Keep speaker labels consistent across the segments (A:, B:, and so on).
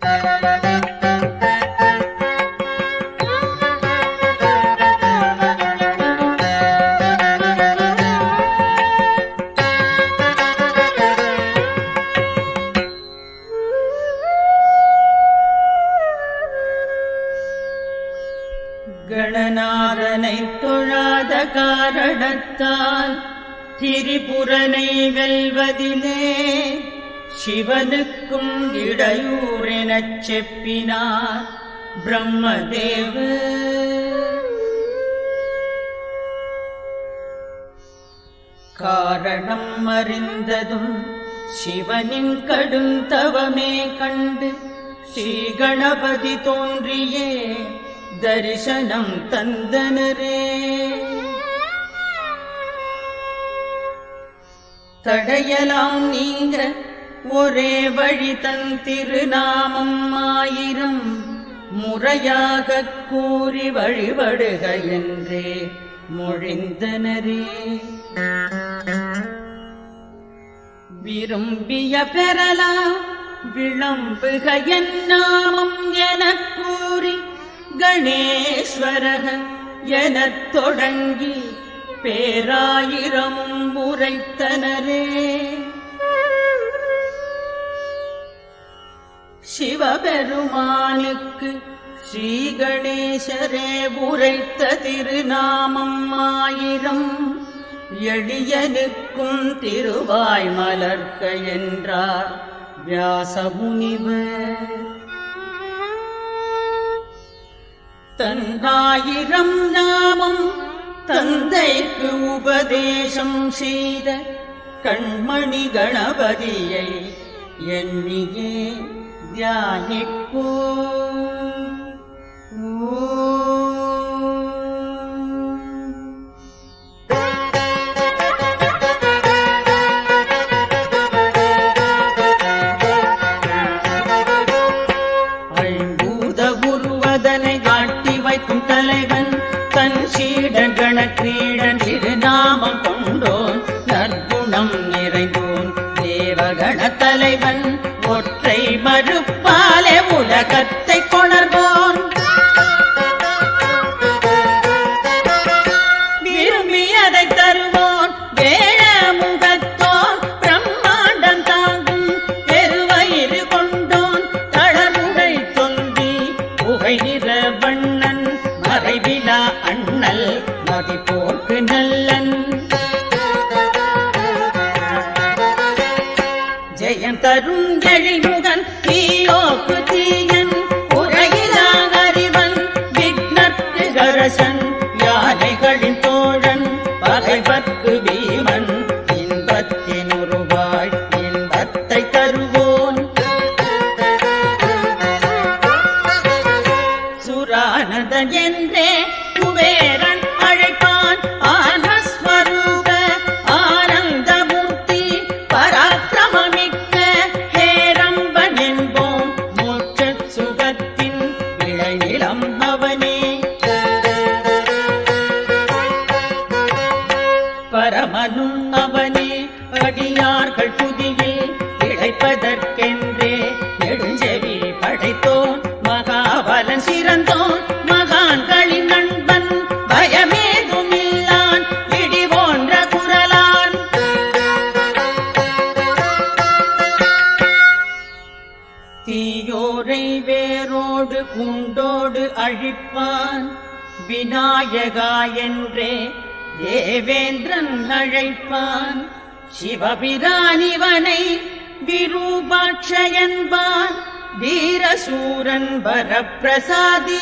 A: கணநாதனை தொழாத காரணத்தால் திரிபுரனை வெல்வதிலே சிவனுக்கும் இடையூறெனச் செப்பினார் பிரம்மதேவு காரணம் அறிந்ததும் சிவனின் கடும் தவமே கண்டு ஸ்ரீ கணபதி தோன்றியே தரிசனம் தந்தனரே தடையலாம் நீங்க ஒரே வழி தன் திருநாமம் ஆயிரம் முறையாகக் கூறி வழிபடுக என்றே மொழிந்தனரே விரும்பிய பெறலாம் விளம்புக என் நாமம் எனக் கூறி கணேஸ்வரக எனத் தொடங்கி பேராயிரமும் உரைத்தனரே சிவபெருமானுக்கு ஸ்ரீ கணேசரே உரைத்த திருநாமம் ஆயிரம் எளியனுக்கும் திருவாய் மலர்க்க என்றார் வியாசமுனிவர் தன்னாயிரம் நாமம் தந்தைக்கு உபதேசம் செய்த கண்மணி கணபதியை எண்ணியே தியானிப்போ ஐம்பூத உருவதனை காட்டி வைக்கும் தலைவன் தன் சீடகண கிரீடன் திருநாமம் கொண்டோன் நற்குணம் நிறைந்தோன் தேவகண தலைவன் ஒற்றை மறுப்பாலே உலகத்தை கொணர்வோன் விரும்பியதை தருவோன் வேழ முகத்தோன் பிரம்மாண்டம் தாங்கும் பெருவயிறு கொண்டோன் தளமுடை தொந்தி புகை நிற வண்ணன் மறைவிலா அண்ணல் மதிப்போர்க்கு நல்லன் ஜெயம் தரும் எழிமுகன் தீயோக்கு தீயன் உரையிலா அறிவன் விக்னற்கு கரசன் யானைகளின் தோழன் பகைவர்க்கு பீமன் இன்பத்தின் உருவாய் இன்பத்தை தருவோன் சுரானதன் என்றே குபேரன் அழைப்பான் ஆனஸ்வரூப ஆனந்தமூர்த்தி பராக்கிரமமிக்க ஹேரம்பன் என்போம் மோட்ச சுகத்தின் விளைநிலம் அவனே பரமனும் அவனே அடியார்கள் புதியில் இழைப்பதற்கென்றே நெடுஞ்செவி படைத்தோன் மகாபலன் சிறந்தோன் மகான்களின் நண்பன் பயமேதுமில்லான் இடி போன்ற குரலான் தீயோரை வேரோடு குண்டோடு அழிப்பான் விநாயகா என்றே தேவேந்திரன் அழைப்பான் சிவபிரானிவனை விரூபாட்ச என்பான் வீரசூரன் வரப்பிரசாதி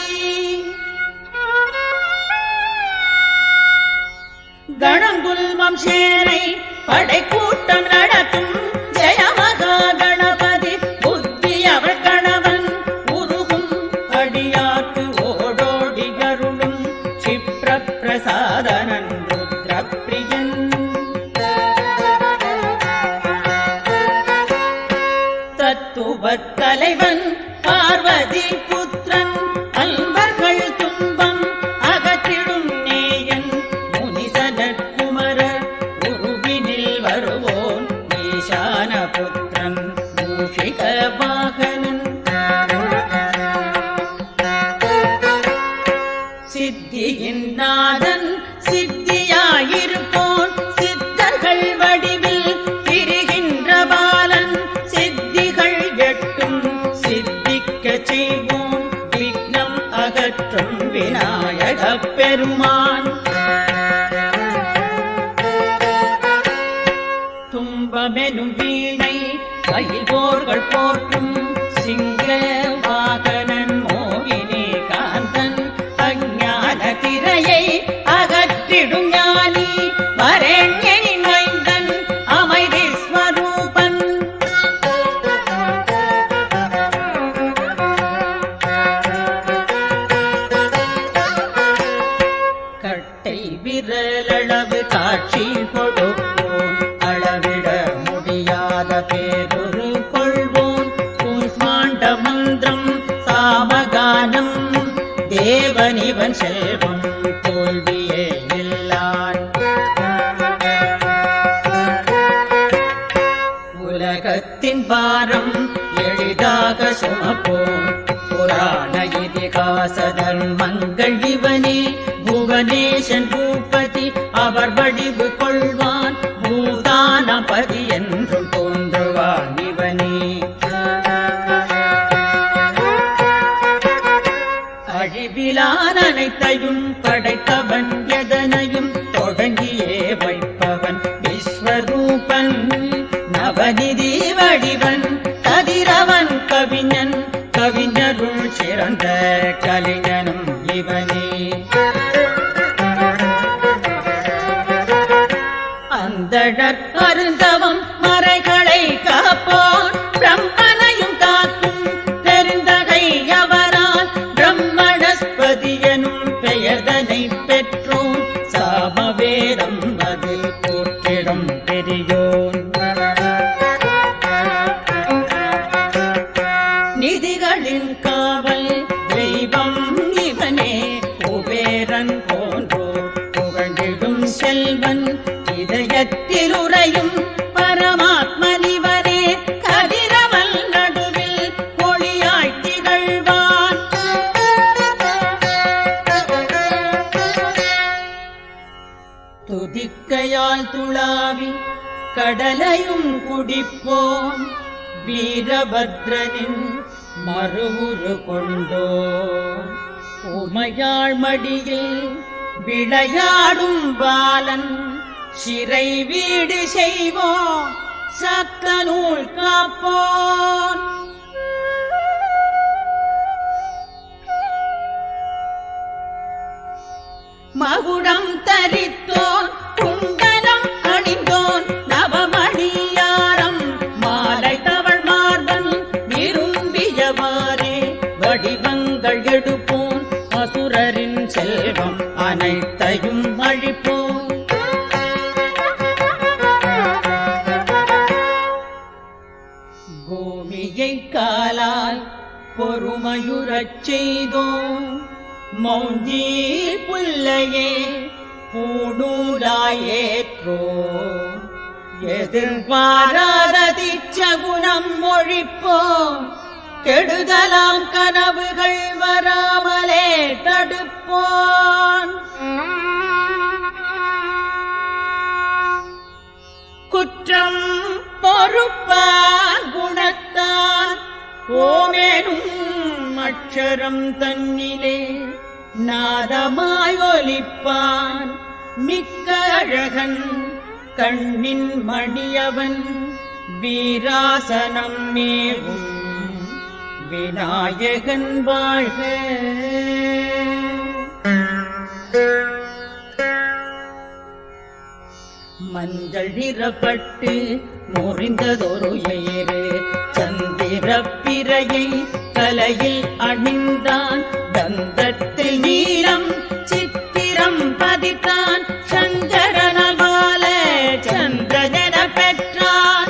A: கணங்குல்மம் சேரை படைக்கூட்டம் நடத்தும் ஜெயமகா கணபதி புத்தி அவர் கணவன் உருகும் அடியாக்கு ஓடோடி கருளும் சிப்ர பிரசாதனன் ருத்ரப்பிரியன் தத்துவத் தலைவன் பார்வதி புத்திரன் அன்பர்கள் துன்பம் அகற்றிடும் நேயன் முனிசனற் குமரர் உருவினில் வருவோன் ஈசான புத்திரன் மூஷிக வாகனன் தேவன் இவன் செல்வம் தோல்வியே இல்லான் உலகத்தின் பாரம் எளிதாக சுமப்போம் புராண இதிகாச தர்மங்கள் இவனே புவனேசன் பூபதி அவர் வடிவு கொள்வான் பூதானபதி என்றும் தோன்றுவான் இவனே அழிவிலான் அனைத்தையும் படைத்தவன் எதனையும் தொடங்கியே வைப்பவன் விஸ்வரூபன் நவநிதி வடிவன் கதிரவன் கவிஞன் கவிஞருள் சிறந்த கலிஞனும் இவனே அந்தடர் அருந்தவம் மறைகளை காப்போன் பிரம்மனையும் காக்கும் பெருந்தகை அவரால் பிரம்மணஸ்பதி எனும் பெயர்தனை பெற்றோம் சாமவேதம் அதில் போற்றிடும் பெரியோன் நிதிகளின் காவல் தெய்வம் இவனே குபேரன் போன்றோர் புகழ்ந்திடும் செல்வன் இதயத்தில் உறையும் பரமாத்மனிவரே கதிரவன் நடுவில் ஒளியாய் திகழ்வான் துதிக்கையால் துளாவி கடலையும் குடிப்போம் வீரபத்ரனின் மறுவுரு கொண்டோ உமையாள் மடியில் விளையாடும் பாலன் சிறை வீடு செய்வோம் சக்க நூல் காப்போன் மகுடம் தரித்தோன் குண்டலம் அணிந்தோன் நவமணியாரம் மாலை தவள் மார்பன் விரும்பியவாறே வடிவங்கள் எடுப்போம் அசுரரின் செல்வம் அனைத்தையும் அழிப்போம் பூமியை காலால் பொறுமையுறச் செய்தோம் மௌஞ்சி புல்லையே பூடூலாயேற்றோ எதிர்பாராத திச்சகுணம் ஒழிப்போம் கெடுதலாம் கனவுகள் வராமலே தடுப்போம் குற்றம் பொறுப்பான் குணத்தான் ஓமேனும் அக்ஷரம் தன்னிலே நாதமாய் ஒலிப்பான் மிக்க அழகன் கண்ணின் மடியவன் வீராசனம் மேவும் விநாயகன் வாழ்க மஞ்சள் நிறப்பட்டு முறிந்ததொரு ஏறு சந்திர பிறையை தலையில் அணிந்தான் தந்தத்தில் நீலம் சித்திரம் பதித்தான் சந்திரனபால சந்திரன பெற்றான்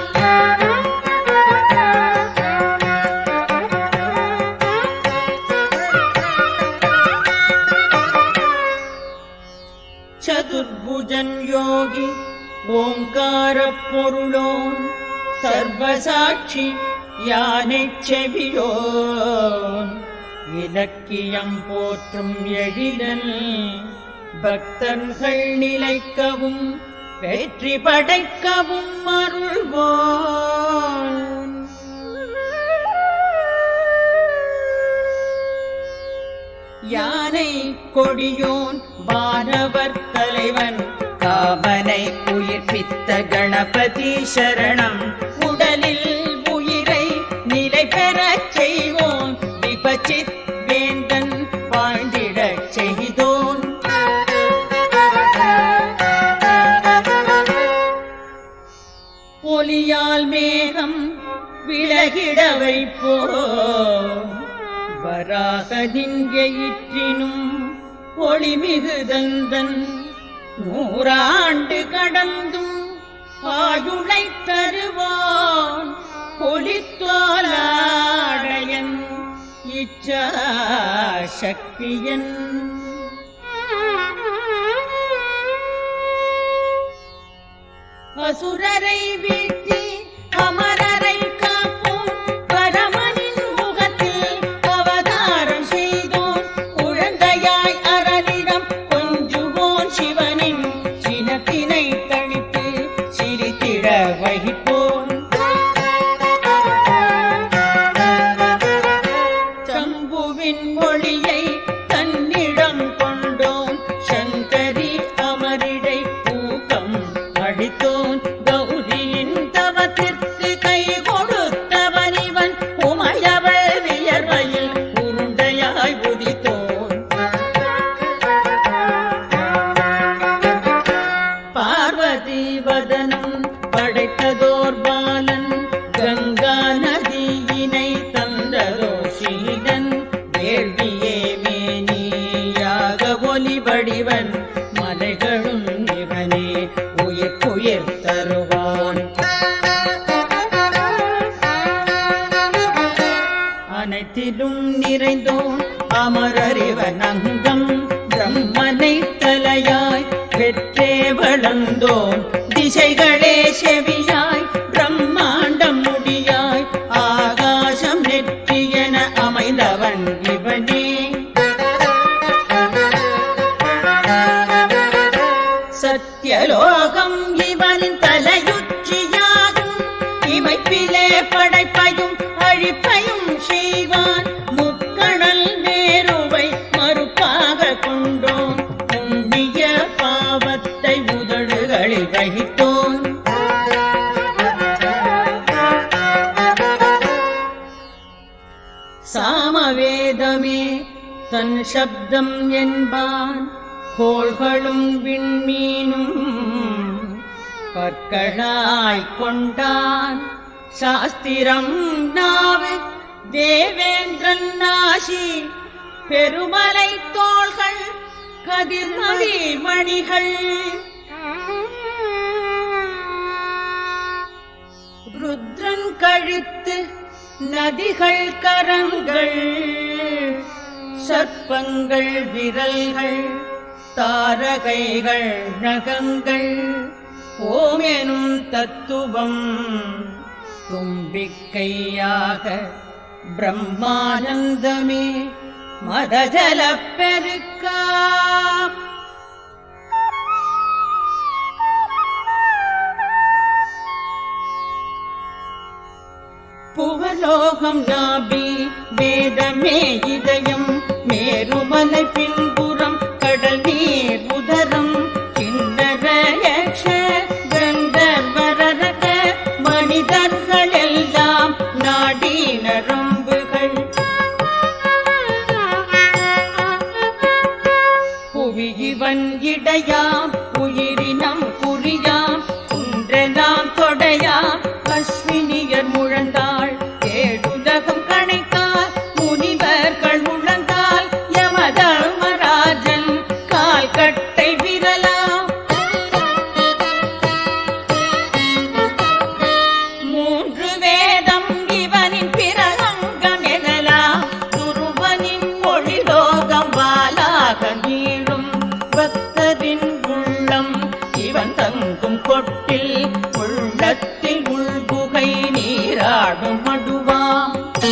A: சதுர்புஜன் யோகி ஓங்கார பொருளோன் சர்வசாட்சி யானை செவியோன் இலக்கியம் போற்றும் எழிலன் பக்தர்கள் நிலைக்கவும் வெற்றி படைக்கவும் அருள்வோன் யானை கொடியோன் வானவர் தலைவன் காமனை உயிர்ப்பித்த கணபதி சரணம் உடலில் உயிரை நிலை பெறச் செய்வோன் விபச்சித் வேந்தன் வாழ்ந்திடச் செய்தோன் ஒலியால் மேகம் விலகிட வைப்போம் வராக நின்றினும் ஒளிமிகு தந்தன் நூறாண்டு கடந்தும் ஆயுளை தருவான் ஒளித்தோலாடையன் இச்சாயினியே பராசக்தியன் அசுரரை வீழ்த்தி அமரரை காப்போம் பரமனின் முகத்தில் அவதாரம் செய்தோன் குழந்தையாய் அரணிடம் கொஞ்சுவோன் சிவனின் சினத்தினை தணித்து சிரித்திட வகிப்போன் சம்புவின் மொழியை தன்னிடம் கொண்டோன் சங்கரி அமரிடை ஊக்கம் அடித்தோன் கௌரியின் தவத்திற்கு கை கொடுத்தவன் இவன் உமையவள் வியர்வையில் உருண்டையாய் உதித்தோன் பார்வதி வதனம் படைத்ததோர் பாலன் கங்கா நதியினை தந்ததோ சீலன் வேள்வியே மேனியாக ஒலி வடிவன் மலைகளும் இவனே உயிர்க்குயிர் தருவான் அனைத்திலும் நிறைந்தோன் அமரறிவன் அங்கம் பிரம்மனை தலையாய் பெற்றே வளர்ந்தோன் திசைகளே செவியாய் பிரம்மாண்டம் முடியாய் ஆகாசம் நெற்றியென அமைந்தவன் இவனே சத்தியலோகம் இவனின் தலையுச்சியாகும் இமைப்பிலே படைப்பையும் அழிப்பையும் செய்வான் முக்கணல் நேருவை மறுப்பாக கொண்டோன் புண்ணிய பாவத்தை உதடுகளில் வகித்தோன் சாமவேதமே தன் சப்தம் என்பான் கோள்களும் விண்மீனும் பற்களாய்க் கொண்டான் சாஸ்திரம் நாவு தேவேந்திரன் நாசி பெருமலை தோள்கள் கதிர்மதி மணிகள் ருத்ரன் கழுத்து நதிகள் கரங்கள் சர்ப்பங்கள் விரல்கள் தாரகைகள் நகங்கள் ஓமெனும் தத்துவம் தும்பிக்கையாக பிரம்மானந்தமே மதஜலப் பெருக்காம் புவலோகம் நாபி வேதமே இதயம் மேருமலை பின்புறம் கடல் நீர் உதரம் கிண்ணற யக்ஷ கந்தர்வரக மனிதர்கள் எல்லாம் நாடி நரம்புகள் புவி இவன் இடையாம் உயிரினம் குறியாம் குன்றெல்லாம் தொடையாம் அஸ்வினியர் முழந்தாள் ஏழுலகம் கணைத்தால் முனிவர்கள் முழந்தால் யமதர்மராஜன் கால் கட்டை விரலாம் மூன்று வேதம் இவனின் பிறகங்கம் எனலாம் துருவனின் மொழிலோகம் வாலாக நீளும் பக்தரின் உள்ளம் இவன் தங்கும் கொட்டில் உள்ளத்தில் உள்குகை நீராடும் மடுவாம்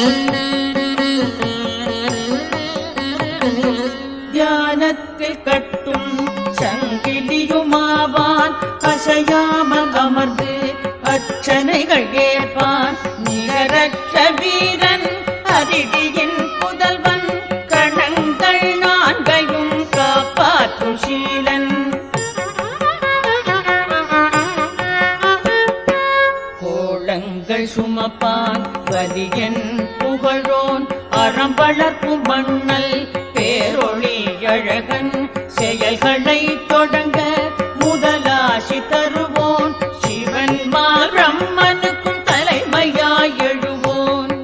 A: தியானத்தில் கட்டும் சங்கிலியுமாவான் அசையாமல் அமர்ந்து அர்ச்சனைகள் ஏற்பான் நிகரற்ற வீரன் அரிடியின் புதல்வன் கணங்கள் நான்கையும் காப்பாற்றும் சீலன் கோளங்கள் சுமப்பான் வலியன் புகழோன் அறம் வளர்க்கும் மண்ணல் பேரொளி அழகன் செயல்களை தொடங்க முதலாசி தருவோன் சிவன் மாரம்மனுக்கும் தலைமையாய் எழுவோன்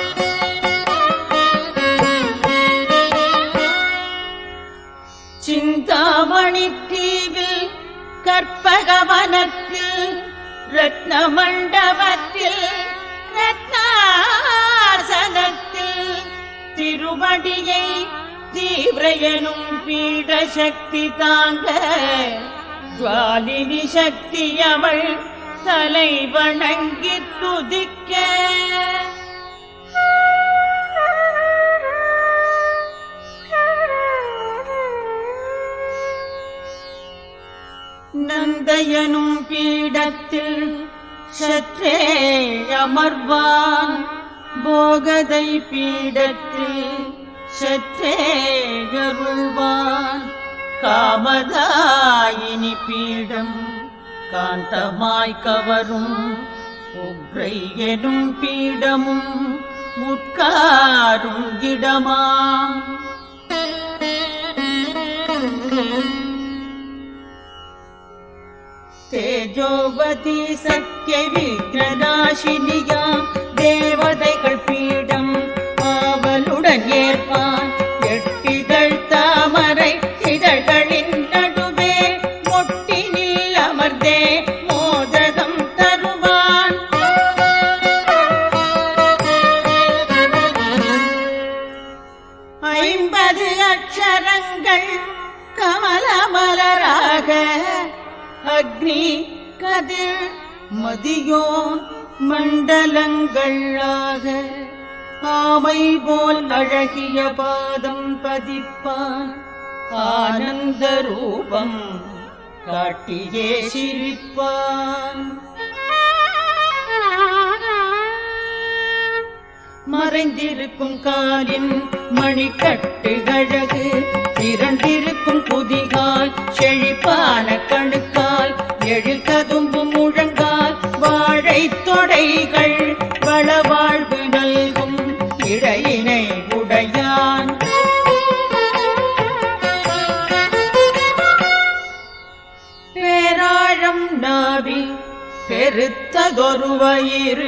A: சிந்தாமணி தீவில் கற்பகவனத்தில் ரத்ன மண்டபத்தில் ரத்னாசனத்தில் திருவடியை தீவிரையனும் பீட சக்தி தாங்க ஜுவாலினி சக்தி அவள் தலை வணங்கி துதிக்க நந்தையனும் பீடத்தில் சற்றே அமர்வான் போகதை பீடத்தில் சற்றே அருள்வான் காமதாயினி பீடம் காந்தமாய் கவரும் உக்ரை எனும் பீடமும் உட்காரும் இடமாம் தேஜோவதி சத்ய விக்னநாசினியாம் தேவதைகள் பீடம் ஆவலுடன் ஏற்பான் எட்டிதழ் தாமரை இதழ்களின் நடுவே மொட்டினில் அமர்ந்தே மோதகம் தருவான் ஐம்பது அக்ஷரங்கள் கமலமலராக அக்னி கதிர் மதியோன் மண்டலங்களாக ஆமை போல் அழகிய பாதம் பதிப்பான் ஆனந்த ரூபம் காட்டியே சிரிப்பான் மறைந்திருக்கும் காலின் மணிக்கட்டு அழகு திரண்டிருக்கும் புதிகால் செழிப்பான கணுக்கால் எழில் கதும்பும் முழங்கால் வாழை தொடைகள் வளவாழ்வு நல்கும் இடையினை உடையான் பேராழம் நாவி பெருத்ததொரு வயிறு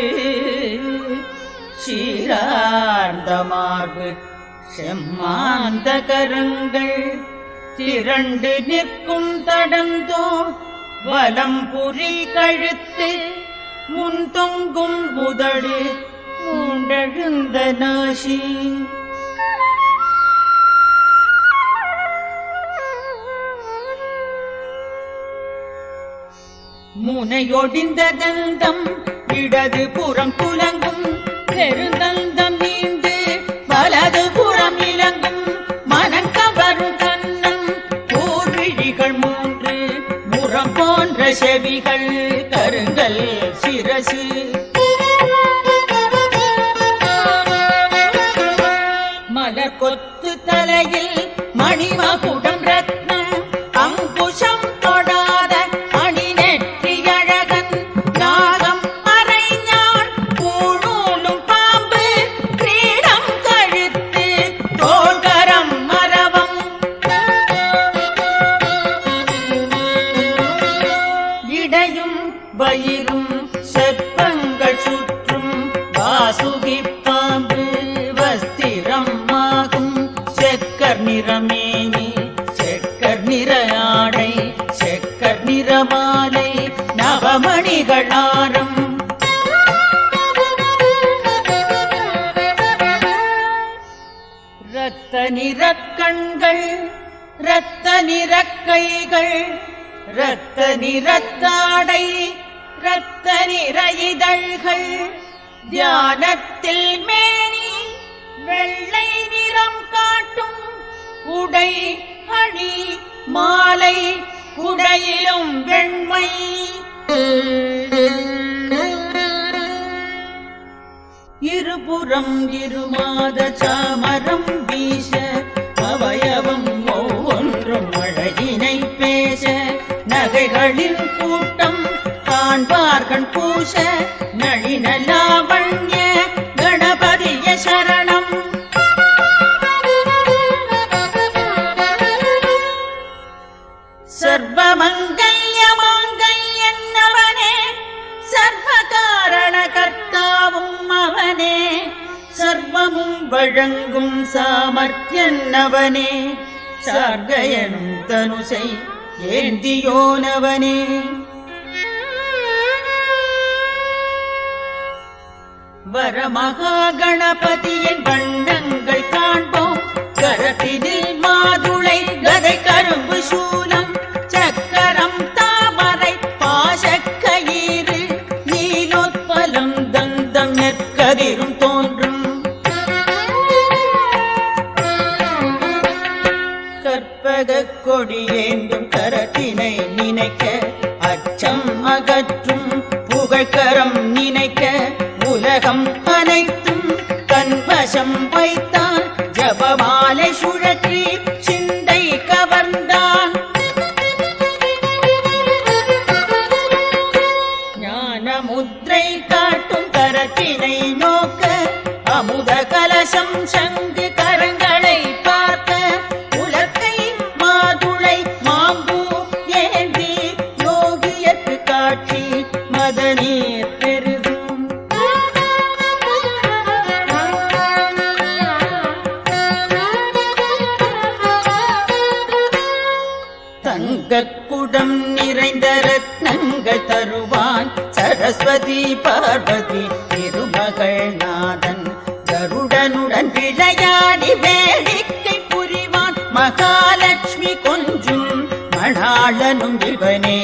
A: சீரார்ந்த மார்பு செம்மாந்த கரங்கள் திரண்டு நிற்கும் தடந்தோ வலம் புரி கழுத்து முன் தொங்கும் உதடு மூண்டெழுந்த நாசி முனையொடிந்த தந்தம் இடது புறம் குலங்கும் பெருந்தந்தம் நீண்டு வலது புறம் இலங்கும் மனக்கவரும் கண்ணம் கூர்விழிகள் மூன்று முறம் போன்ற செவிகள் கருங்கல் சிரசு மலர் கொத்து தலையில் மணிமகுடம் ரத்னம் அங்குஷம் தொடாத மணி நெற்றி அழகன் நாகம் மறைஞான் பூணூலும் பாம்பு கிரீடம் கழுத்து தோள்கரம் மரவம் இடையும் வயிறும் செப்பங்கள் சுற்றும் வாசுகி பாம்பு வஸ்திரம் ஆகும் செக்கர் நிறமேனி செக்கர் நிற ஆடை செக்கர் நிற மாலை நவமணிகளாரம் ரத்த நிறக்கண்கள் ரத்த நிறக்கைகள் ரத்த நிறத்தாடை ரத்த நிற இதழ்கள் தியானத்தில் மேனி வெள்ளை நிறம் காட்டும் உடை அணி மாலை உடையிலும் வெண்மை இருபுறம் இருமாத சாமரம் வீச அவயவம் ஒவ்வொன்றும் அழகினை பேச நகைகளின் கூட்டம் காண்பார்கள் பூச நளின லாவண்ய கணபதிய சரணம் சர்வமங்கல்ய மாங்கல்யன்னவனே சர்வ காரண கர்த்தாவும் அவனே சர்வமும் வழங்கும் சாமர்த்தியன்னவனே சார்கயனும் தனுசை ஏந்தியோனவனே வரமகா கணபதியின் வண்ணங்கள் காண்போம் கரத்தினில் கலசம் வைத்தான் ஜபமாலை சுழற்றி சிந்தை கவர்ந்தான் ஞான முத்திரை காட்டும் கரத்தினை நோக்க அமுத கலசம் சங்கு கரங்களை பார்க்க உலக்கை மாதுளை மாம்பூ ஏந்தி யோகியற்கு காட்சி மதநீர் பெருகும் தங்கக் குடம் நிறைந்த ரத்னங்கள் தருவான் சரஸ்வதி பார்வதி திருமகள் நாதன் கருடனுடன் விளையாடி வேடிக்கை புரிவான் மகாலட்சுமி கொஞ்சும் மணாளனும் இவனே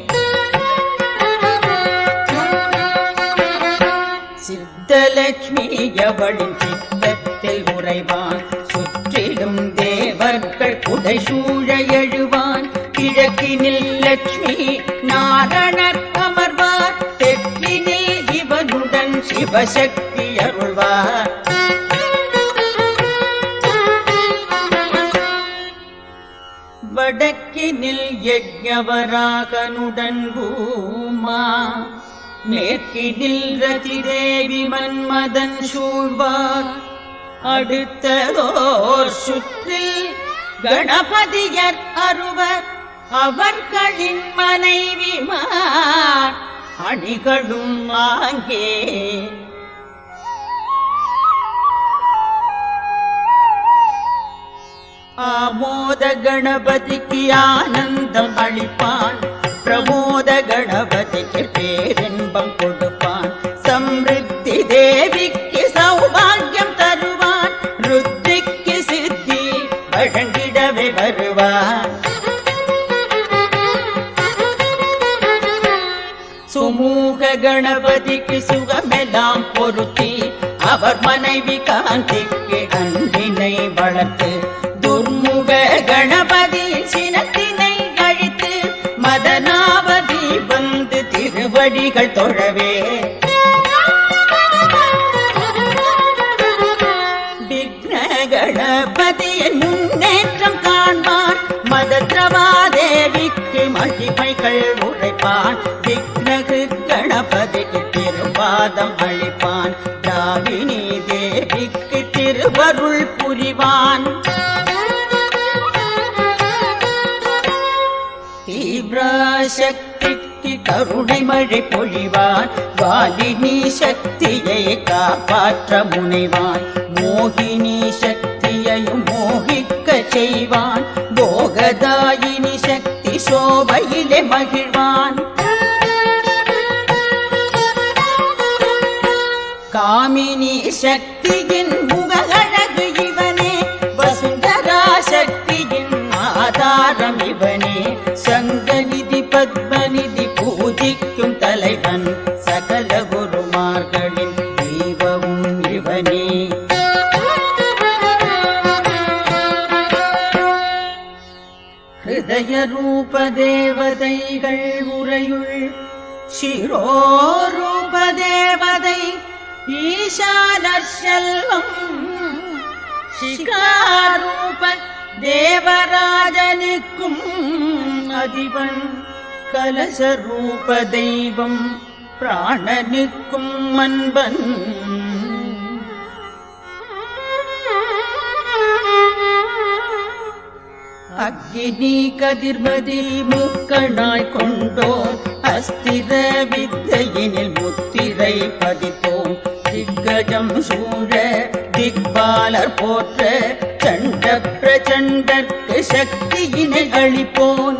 A: சித்தலட்சுமி எவளின் சித்தத்தில் உறைவான் சுற்றிலும் தேவர்கள் புடைசூழ எழுவான் கிழக்கினில் லட்சுமி நாரணர் அமர்வார் தெற்கினில் இவனுடன் சிவசக்தி அருள்வார் வடக்கினில் யஜ்ஞவராகனுடன் பூமா மேற்கினில் ரதிதேவி மன்மதன் சூழ்வார் அடுத்ததோர் சுற்றில் கணபதியர் அருவர் அவர்களின் மனைவிமார் அணிகளும் ஆங்கே ஆமோத கணபதிக்கு ஆனந்தம் அளிப்பான் பிரமோத கணபதிக்கு பேரின்பம் கொடுப்பான் சம்ருத்தி தேவிக்கு சௌபாகியம் தருவான் ருத்திக்கு சித்தி வழங்கிடவே வருவான் சுமூக கணபதிக்கு சுகமெல்லாம் பொருத்தி அவர் மனைவி காந்திக்கு அன்பினை வளர்த்து துர்முக கணபதி சினத்தினை அழித்து மதனாவதி வந்து திருவடிகள் தொழவே விக்ன கணபதியின் முன்னேற்றம் காண்பான் மதத்ரவாதேவிக்கு மகிமைகள் உரைப்பான் விக்னகு கணபதிக்கு திருவாதம் அளிப்பான் தாவினி தேவிக்கு திருவருள் புரிவான் தீவிராசக்திக்கு கருணை மழை பொழிவான் வாலினி சக்தியை காப்பாற்ற முனைவான் மோகினி சக்தியையும் மோகிக்க செய்வான் போகதாயினி சக்தி சோபையிலே மகிழ்வான் காமினி சக்தியின் முகழகு இவனே வசுந்தரா சக்தியின் ஆதாரம் இவனே சங்கநிதி பத்மநிதி பூஜிக்கும் தலைவன் சகல குருமார்களின் தெய்வமும் இவனே ஹிருதய ரூப தேவதைகள் உரையுள் சிரோரூப தேவதை ஈசானர் செல்வம் சிகாரூப தேவராஜனுக்கும் அதிபன் கலசரூப தெய்வம் பிராணனுக்கும் அன்பன் அக்கினி கதிர்மதி முக்கணாய் கொண்டோம் அஸ்திர வித்தையினில் முத்திரை பதித்தோம் திக்கஜம் சூழ திக்பாலர் போற்ற சண்ட பிரச்சண்டற்கு சக்தியினை அளிப்போன்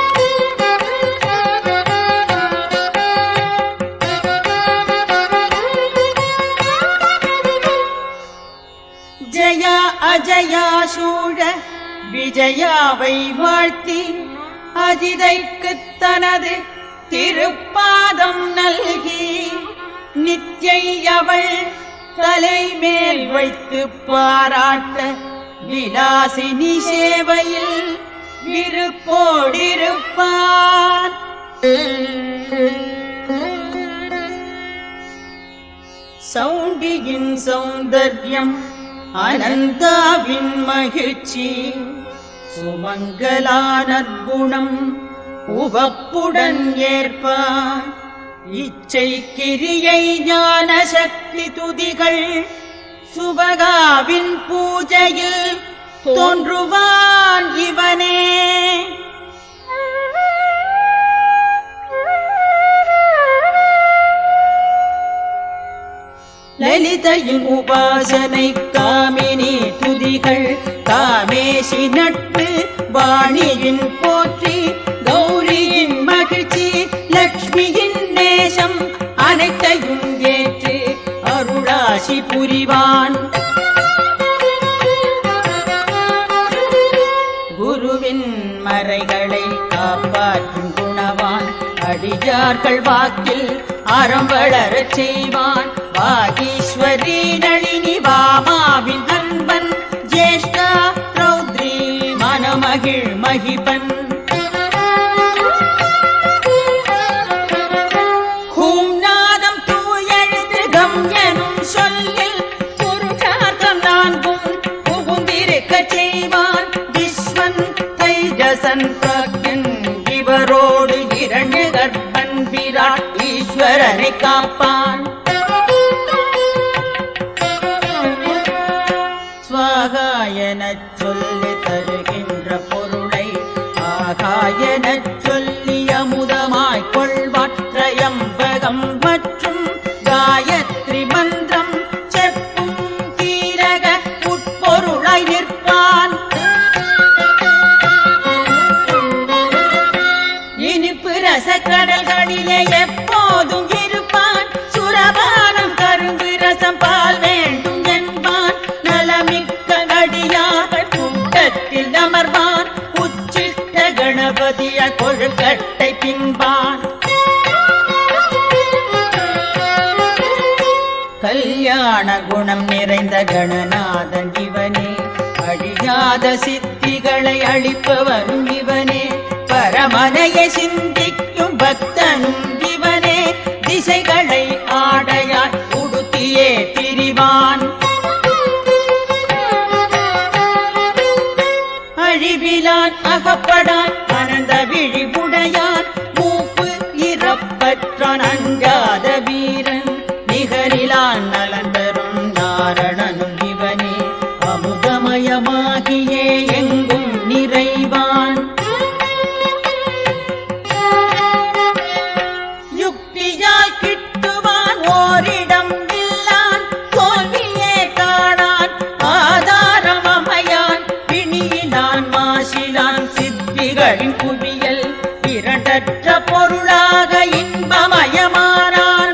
A: ஜயா அஜயா சூழ விஜயாவை வாழ்த்தி அஜிதைக்கு தனது திருப்பாதம் நல்கி நித்யை அவள் தலைமேல் வைத்து பாராட்ட விலாசினி சேவையில் விருப்போடிருப்பான் சௌண்டியின் சௌந்தர்யம் அனந்தாவின் மகிழ்ச்சி சுமங்கலானற்குணம் உவப்புடன் ஏற்பார் இச்சை கிரியை ஞான சக்தி துதிகள் சுபகாவின் பூஜையில் தோன்றுவான் இவனே லலிதையின் உபாசனை காமினி துதிகள் காமேஷி நட்பு வாணியின் போற்றி கௌரியின் மகிழ்ச்சி லக்ஷ்மியின் நேசம் அனைத்தையும் ஏற்று அருளாசி புரிவான் குருவின் மறைகளை காப்பாற்றும் குணவான் அடியார்கள் வாக்கில் அறம் வளரச் செய்வான் வாகீஸ்வரி நளினி வாமாவின் அன்பன் ஜேஷ்டா ரௌத்ரி மனமகிழ் மகிபன் ஹூம் நாதம் தூயெழுத்து கம் எனும் சொல்லில் புருஷார்த்தம் நான்கும் புகுந்திருக்கச் செய்வான் விஸ்வன் தைஜசன் பிரக்யன் இவரோடு இரண்டு கர்ப்பன் விராட் ஈஸ்வரனை காப்பான் ஸ்வாகாயனச் சொல்லி தருகின்ற பொருளை ஆகாயனச் சொல்லி அமுதமாய் கொள்வான் திரையம்பகம் மற்றும் காயத்ரி மந்திரம் செப்பும் கீரக உட்பொருளாய் நிற்பான் இனிப்பு ரசக்கடல்களிலே எப்போதும் இருப்பான் சுரபானம் கரும்பு ரசம் பால் வேண்டும் என்பான் நலமிக்க அடியார்கள் கூட்டத்தில் அமர்வான் உச்சிட்ட கணபதிய கொழுக்கட்டை பின்பான் கல்யாண குணம் நிறைந்த கணநாதன் இவனே அழியாத சித்திகளை அளிப்பவனும் இவனே பரமனையை சிந்திக்கும் பக்தனும் இவனே திசைகளை ஆடையாய் உடுத்தியே திரிவான் அழிவிலான் அகப்படான் அனந்த விழிவுடையான் மூப்பு இறப்பற்றான் அஞ்சாத வீரன் நிகரிலான் நலந்தரும் நாரணனும் இவனே அமுதமயமாகியே எங்கும் நிறைவான் யுக்தியால் கிட்டுவான் ஓரிடம் இல்லான் தோல்வியே காணான் ஆதாரம் அமையான் பிணியிலான் மாசிலான் சித்திகளின் குவியல் இரண்டற்ற பொருளாக இன்பமயமானான்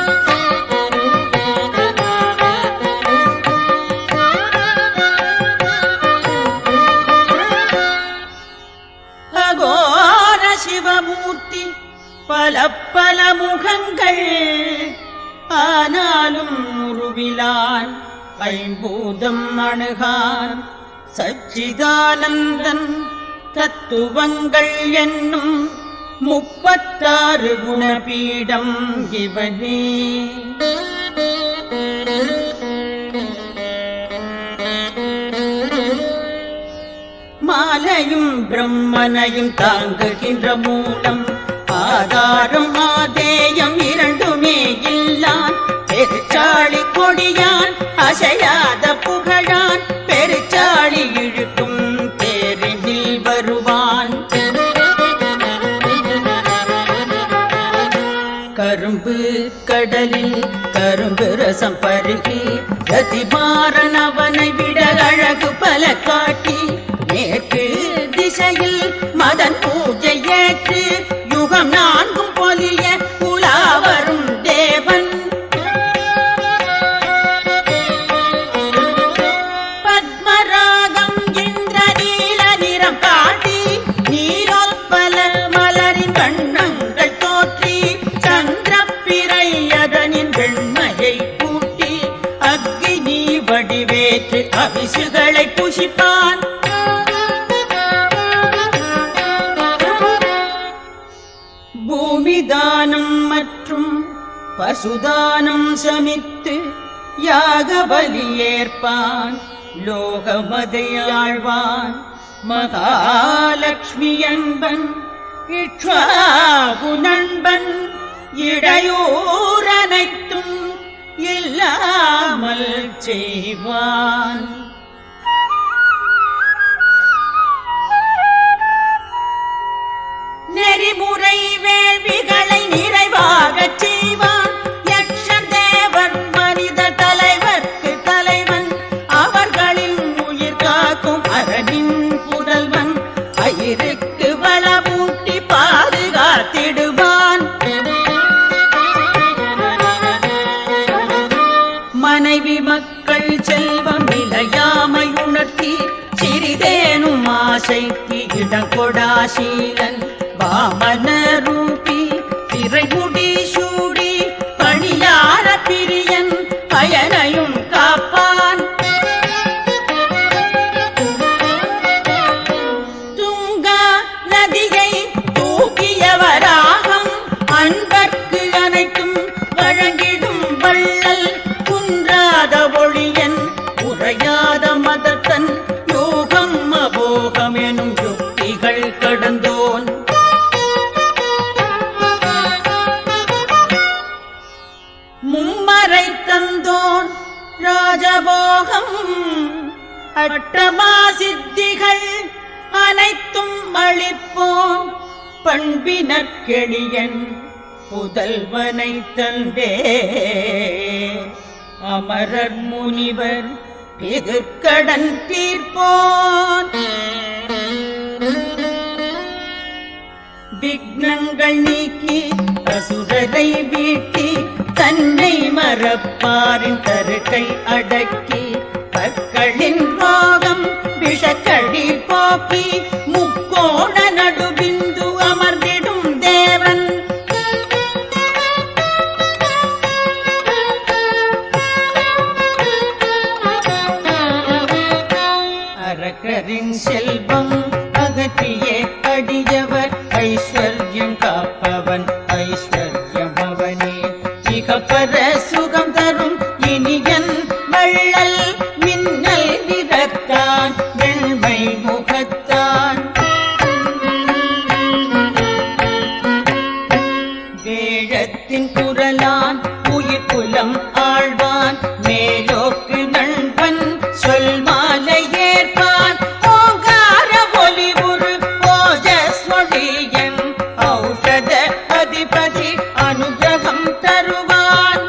A: அகோர சிவமூர்த்தி பல பல முகங்கள் ஆனாலும் உருவிலான் ஐம்பூதம் அணுகான் சச்சிதானந்தன் தத்துவங்கள் என்னும் முப்பத்தாறு குணபீடம் இவனே மாலையும் பிரம்மனையும் தாங்குகின்ற மூலம் ஆதாரம் ஆதேயம் இரண்டுமே இல்லான் பெருச்சாளி கொடியான் அசையாத புகழான் பெருச்சாளி இழுக்கும் பேரினில் வருவான் கரும்பு கடலில் கரும்பு ரசம் பருகி கதிமாறன் அவனை விட அழகு பல காட்டி மேற்கு திசையில் மதன் பூஜை ஏற்று யுகம் நான்கும் பொலிய உலாவரும் தேவன் பத்மராகம் இந்திர நீல நிறம் காட்டி நீரோற்பல மலரின் வண்ணங்கள் தோற்றி சந்திரப்பிறை அதனின் வெண்மையை கூட்டி அக்னி வடிவேற்று அபிசுகளை புஷிப்பான் பூமிதானம் மற்றும் பசுதானம் சமித்து யாகபலி ஏற்பான் லோகமதை ஆழ்வான் மகாலட்சுமி என்பன் இக்ஷ்வாகு நண்பன் இடையூறனைத்தும் இல்லாமல் செய்வான் நெறிமுறை வேள்விகளை நிறைவாகச் செய்வான் யக்ஷ தேவன் மனித தலைவர்க்கு தலைவன் அவர்களின் உயிர் காக்கும் அரணின் புதல்வன் அயிருக்கு வளமூட்டி பாதுகாத்திடுவான் மனைவி மக்கள் செல்வம் நிலையாமை உணர்த்தி சிறிதேனும் ஆசைக்கு இடம் கொடாசீலன் வாமன ரூபி திரைமுடி சூடி பணியார பிரியன் பயனையும் காப்பான் துங்கா நதியை தூக்கியவராகம் அன்பர்க்கு அனைத்தும் வழங்கிடும் வள்ளல் குன்றாத ஒளியன் உரையாத மதத்தன் யோகம் அபோகம் எனும் யுக்திகள் கடந்தோன் மும்மறை தந்தோன் ராஜபோகம் அட்டமா சித்திகள் அனைத்தும் அளிப்போம் பண்பினற்கெளியன் புதல்வனை தந்தே அமரர் முனிவர் பிதுக்கடன் தீர்ப்போன் விக்னங்கள் நீக்கி அசுரரை வீட்டி தன்னை மறப்பாரின் தருக்கை அடக்கி பற்களின் ரோகம் விஷக்கடி போக்கி முக்கோண நடுபிந்து அமர்ந்திடும் தேவன் அரக்கரின் செல்வம் அகற்றியே அடியவர் ஐஸ்வர்யம் காப்பவன் ஐஸ்வர்யம் அவனே இகப்பர சுகம் தரும் இனியன் வள்ளல் மின்னல் நிறத்தான் வெண்மை முகத்தான் வேழத்தின் குரலான் உயிர் குலம் ஆழ்வான் மேலோக்கு நண்பன் சொல் மாலை ஏற்பான் ஓங்கார ஒலி உரு ஓஜஸ்வழியன் ஔஷத அதிபதி அனுகிரகம் தருவான்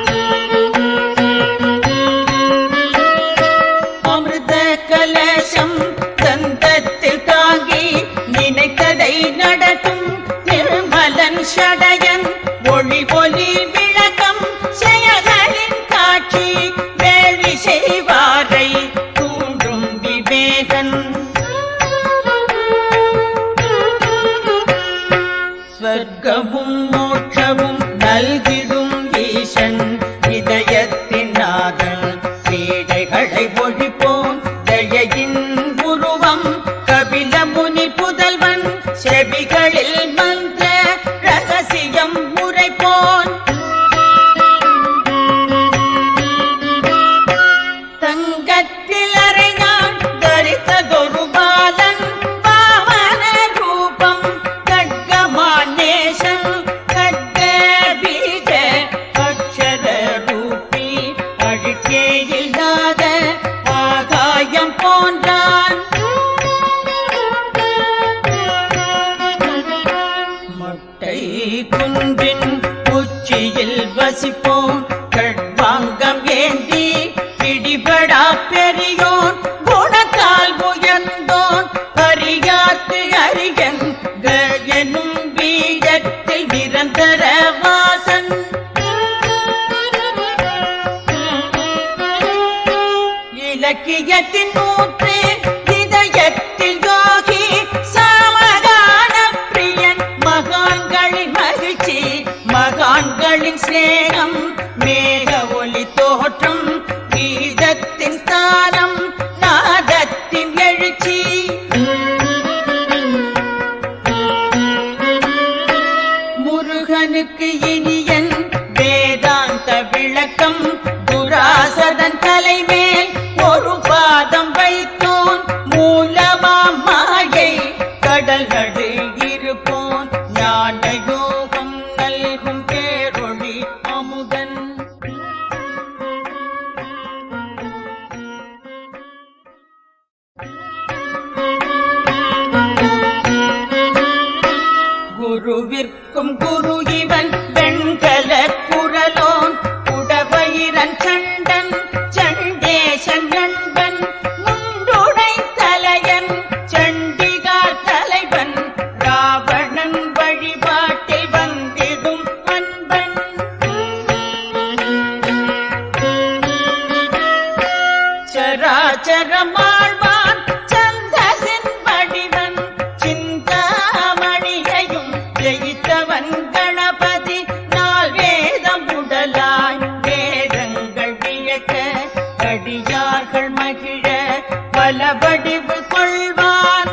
A: அமிர்த கலசம் தந்தத்தில் தாங்கி நினைத்ததை நடத்தும் நிர்மலன் சடையன் ஒளி ஒலி விளக்கம் செயல்களின் காட்சி வேள்வி செய்வாரை தூண்டும் விவேகன் ஸ்வர்க்கமும் மோட்சமும் நல்கிடும் ஈசன் இதயத்தின் நாதன் பீடைகளை ஒழிப்போன் தயையின் உருவம் கபில முனி புதல்வன் செவிகளில் மந்திர ரகசியம் உரைப்போன் தங்கத்தில் அறையான் தரித்ததொரு பாலன் பாவன ரூபம் கட்கமானேசன் கட்க பீஜ அக்ஷர ரூபி அழுக்கே இல்லாத ஆகாயம் போன்றான் மொட்டை குன்றின் உச்சியில் வசிப்போம் கட்வாங்கம் ஏந்தி பிடிபடா பெரியோன் குணத்தால் உயர்ந்தோன் அறியாத்து அறிகன் கயனும் பீஜத்தில் நிரந்தர வாசன் இலக்கியத்தின் நூற்று இதயத்தில் யோகி சமாதான பிரியன் மகான்களின் மகிழ்ச்சி மகான்களின் சேகம் மேக ஒளி தோற்றம் கீதத்தின் ஸ்தானம் நாதத்தின் எழுச்சி முருகனுக்கு இனியன் வேதாந்த விளக்கம் துராச குருவிற்கும் குரு இவன் வெண்கல குரலோன் குடவயிரன் சண்டன் சண்டேசன் நண்பன் முண்டுடை தலையன் சண்டிகார் தலைவன் ராவணன் வழிபாட்டில் வந்திடும் அன்பன் சராச்சரமாழ்வான் சந்தசின் வடிவன் சிந்தாமணியையும் ஜெயித்தவன் கணபதி நாள் வேதம் உடலாய் வேதங்கள் வியக்க கடியார்கள் மகிழ பல வடிவு கொள்வான்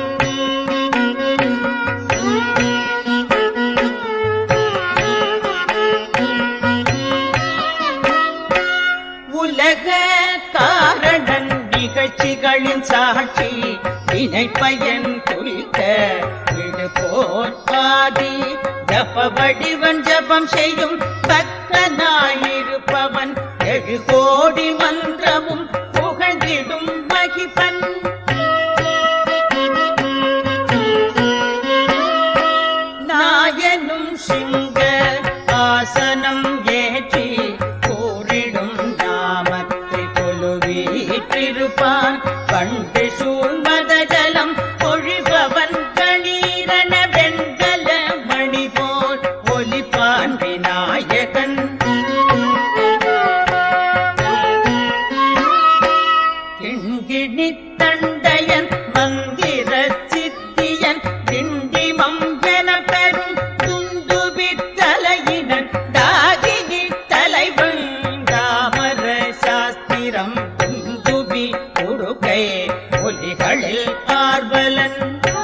A: உலக காரணன் நிகழ்ச்சிகளின் சாட்சி வினைப்பயன் குறித்த விடுபோர் பாதி ஜப வடிவன் ஜபம் செய்யும் பக்தனாயிருப்பவன் எழு கோடி மந்திரமும் புகழ்ந்திடும் மகிபன் நாயனும் சிங்க ஆசனம் ஏற்றி கூறிடும் நாமத்தை கொலுவீற்றிருப்பான் கண்டு சூழ்மத ஜலம் பொழிபவன் கணீரன வெண்கல மணி போல் ஒலிப்பான் விநாயகன் கிண்கிணி தண்டையன் மந்திர சித்தியன் திண்டிமம் என பெறும் துந்துபி தலையினன் தாகினி தலைவன் தாமர சாஸ்திரம் துந்துபி உடுகை ஒலிகளில் ஆர்வலன்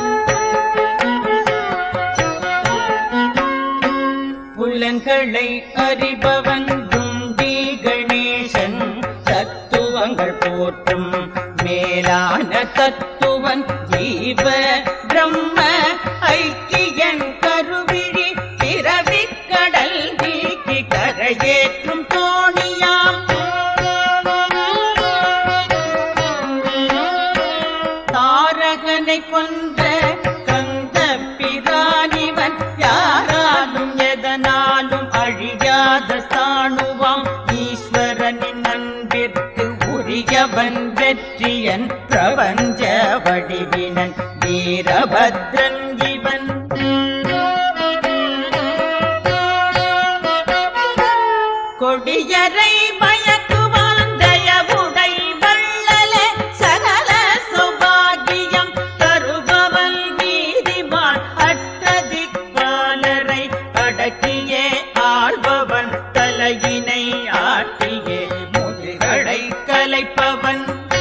A: புலன்களை அறிபவன் துண்டி கணேசன் தத்துவங்கள் போற்றும் மேலான தத்துவன் ஜீவ பிரம்ம ஐக்கியன் கருவிழி பிறவி கடல் நீக்கி கரையேற்றும் தோணியாம் தாரகனை கொன்ற கந்த பிராணிவன் யாராலும் எதனாலும் அழியாத சாணுவாம் ஈஸ்வரனின் அன்பிற்கு உரியவன் வெற்றியன் பிரபஞ்ச வடிவினன் வீரபத்ரன் இவன் கொடியரை மயக்குவான் தயவுடை வள்ளலே சகல சௌபாகியம் தருபவன் நீதிமான் அட்டதிக்பாலரை அடக்கியே ஆள்பவன் தலையினை ஆட்டியே முதுகளை கலைப்பவன்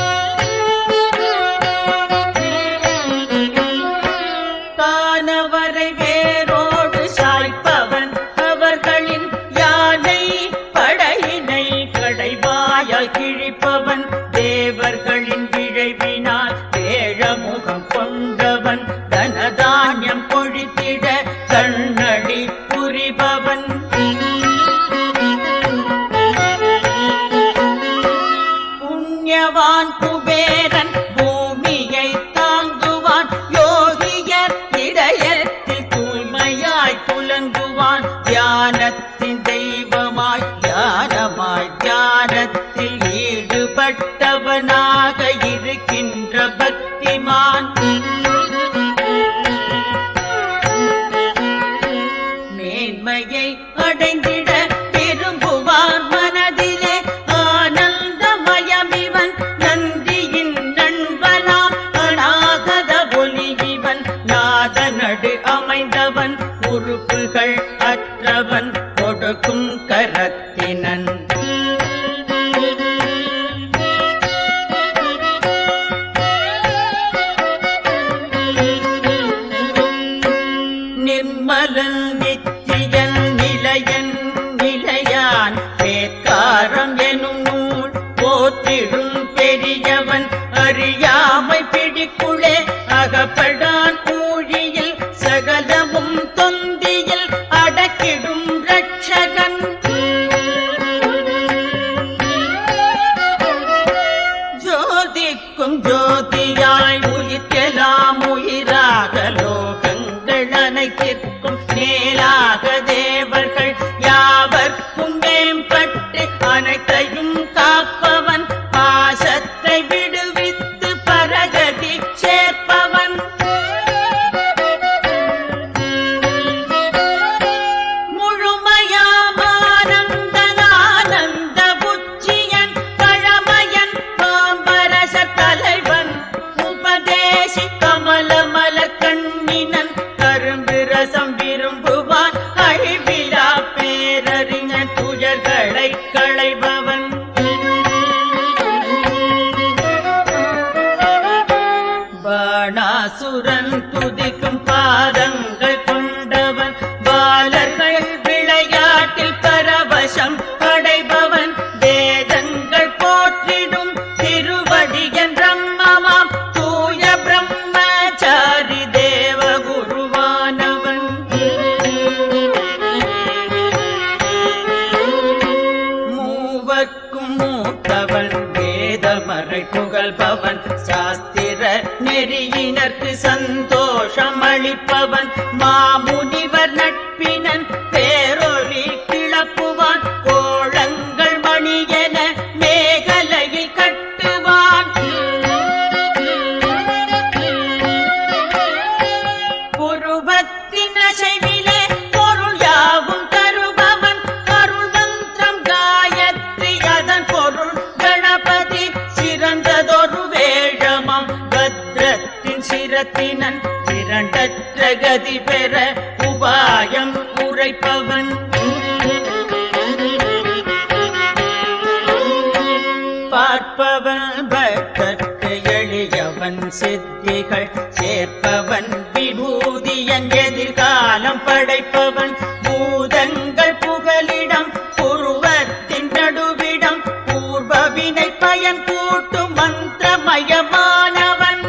A: தானவரை வேரோடு சாய்ப்பவன் அவர்களின் யானை படையினை கடைவாயால் கிழிப்பவன் தேவர்களின் விழைவினால் தேழமுகம் கொண்டவன் தனதானியம் பொழித்திட கண்ணடி புரிபவன் புண்ணியவான் குபேரன் பூமியை தாங்குவான் யோகியர் இதயத்தில் தூய்மையாய் புலங்குவான் தியானத்தின் தெய்வமாய் தியானமாய் தியானத்தில் ஈடுபட்டவனாக இருக்கின்ற பக்திமான் மேன்மையை அடைந்திட திரும்புவார் மனதிலே ஆனந்தமயமிவன் நந்தியின் நண்பனாம் அநாகத ஒலி இவன் நாத நடு அமைந்தவன் உறுப்புகள் அற்றவன் கொடுக்கும் கரத்தினன் நிர்மலன் நித்தியன் நிலையன் நிலையான் பேக்காரம் எனும் நூல் போற்றிடும் பெரியவன் அறியாமை பிடிக்குளே அகப்படான் ஊழியில் சகலமும் தொந்தியில் அடக்கிடும் ரட்சகன் ஜோதிக்கும் ஜோதியாய் உயிர்க்கெல்லாம் உயிராக லோகங்கள் அனைத்திற்கும் சேர்ப்பவன் முழுமையாமானந்தனானந்த புச்சியன் பழமையன் பாம்பரச தலைவன் உபதேசி கமலமல கண்ணினன் கரும்பு ரசம் விரும்புவான் அழிவிலா பேரறிஞன் துயர்களை களைபவன் பாணாசுரன் துதிக்கும் பாதங்கள் கொண்டவன் பாலர்கள் விளையாட்டில் பரவசம் அடைபவன் வேதங்கள் போற்றிடும் திருவடியன் பிரம்மமாம் தூய பிரம்மச்சாரி தேவகுருவானவன் மூவர்க்கும் மூத்தவன் வேதமறை புகழ்பவன் சாஸ்திர நெறியினர்க்கு சந்தோஷம் அளிப்பவன் மாமுனிவர் நட்பினன் பேரொளி கிளப்புவான் கோளங்கள் மணியென மேகலையில் கட்டுவான் புருவத்தின் அசைவிலே பொருள் யாவும் தருபவன் அருள் மந்திரம் காயத்ரி அதன் பொருள் கணபதி சிறந்ததொரு வேழமாம் பத்ரத்தின் சிரத்தினன் இரண்டற்ற கதி பெற உபாயம் உரைப்பவன் பார்ப்பவன் பக்தர்க்கு எளியவன் சித்திகள் சேர்ப்பவன் விபூதியன் எதிர்காலம் படைப்பவன் பூதங்கள் புகலிடம் புருவத்தின் நடுவிடம் பூர்வவினை பயன் கூட்டும் மந்திரமயமானவன்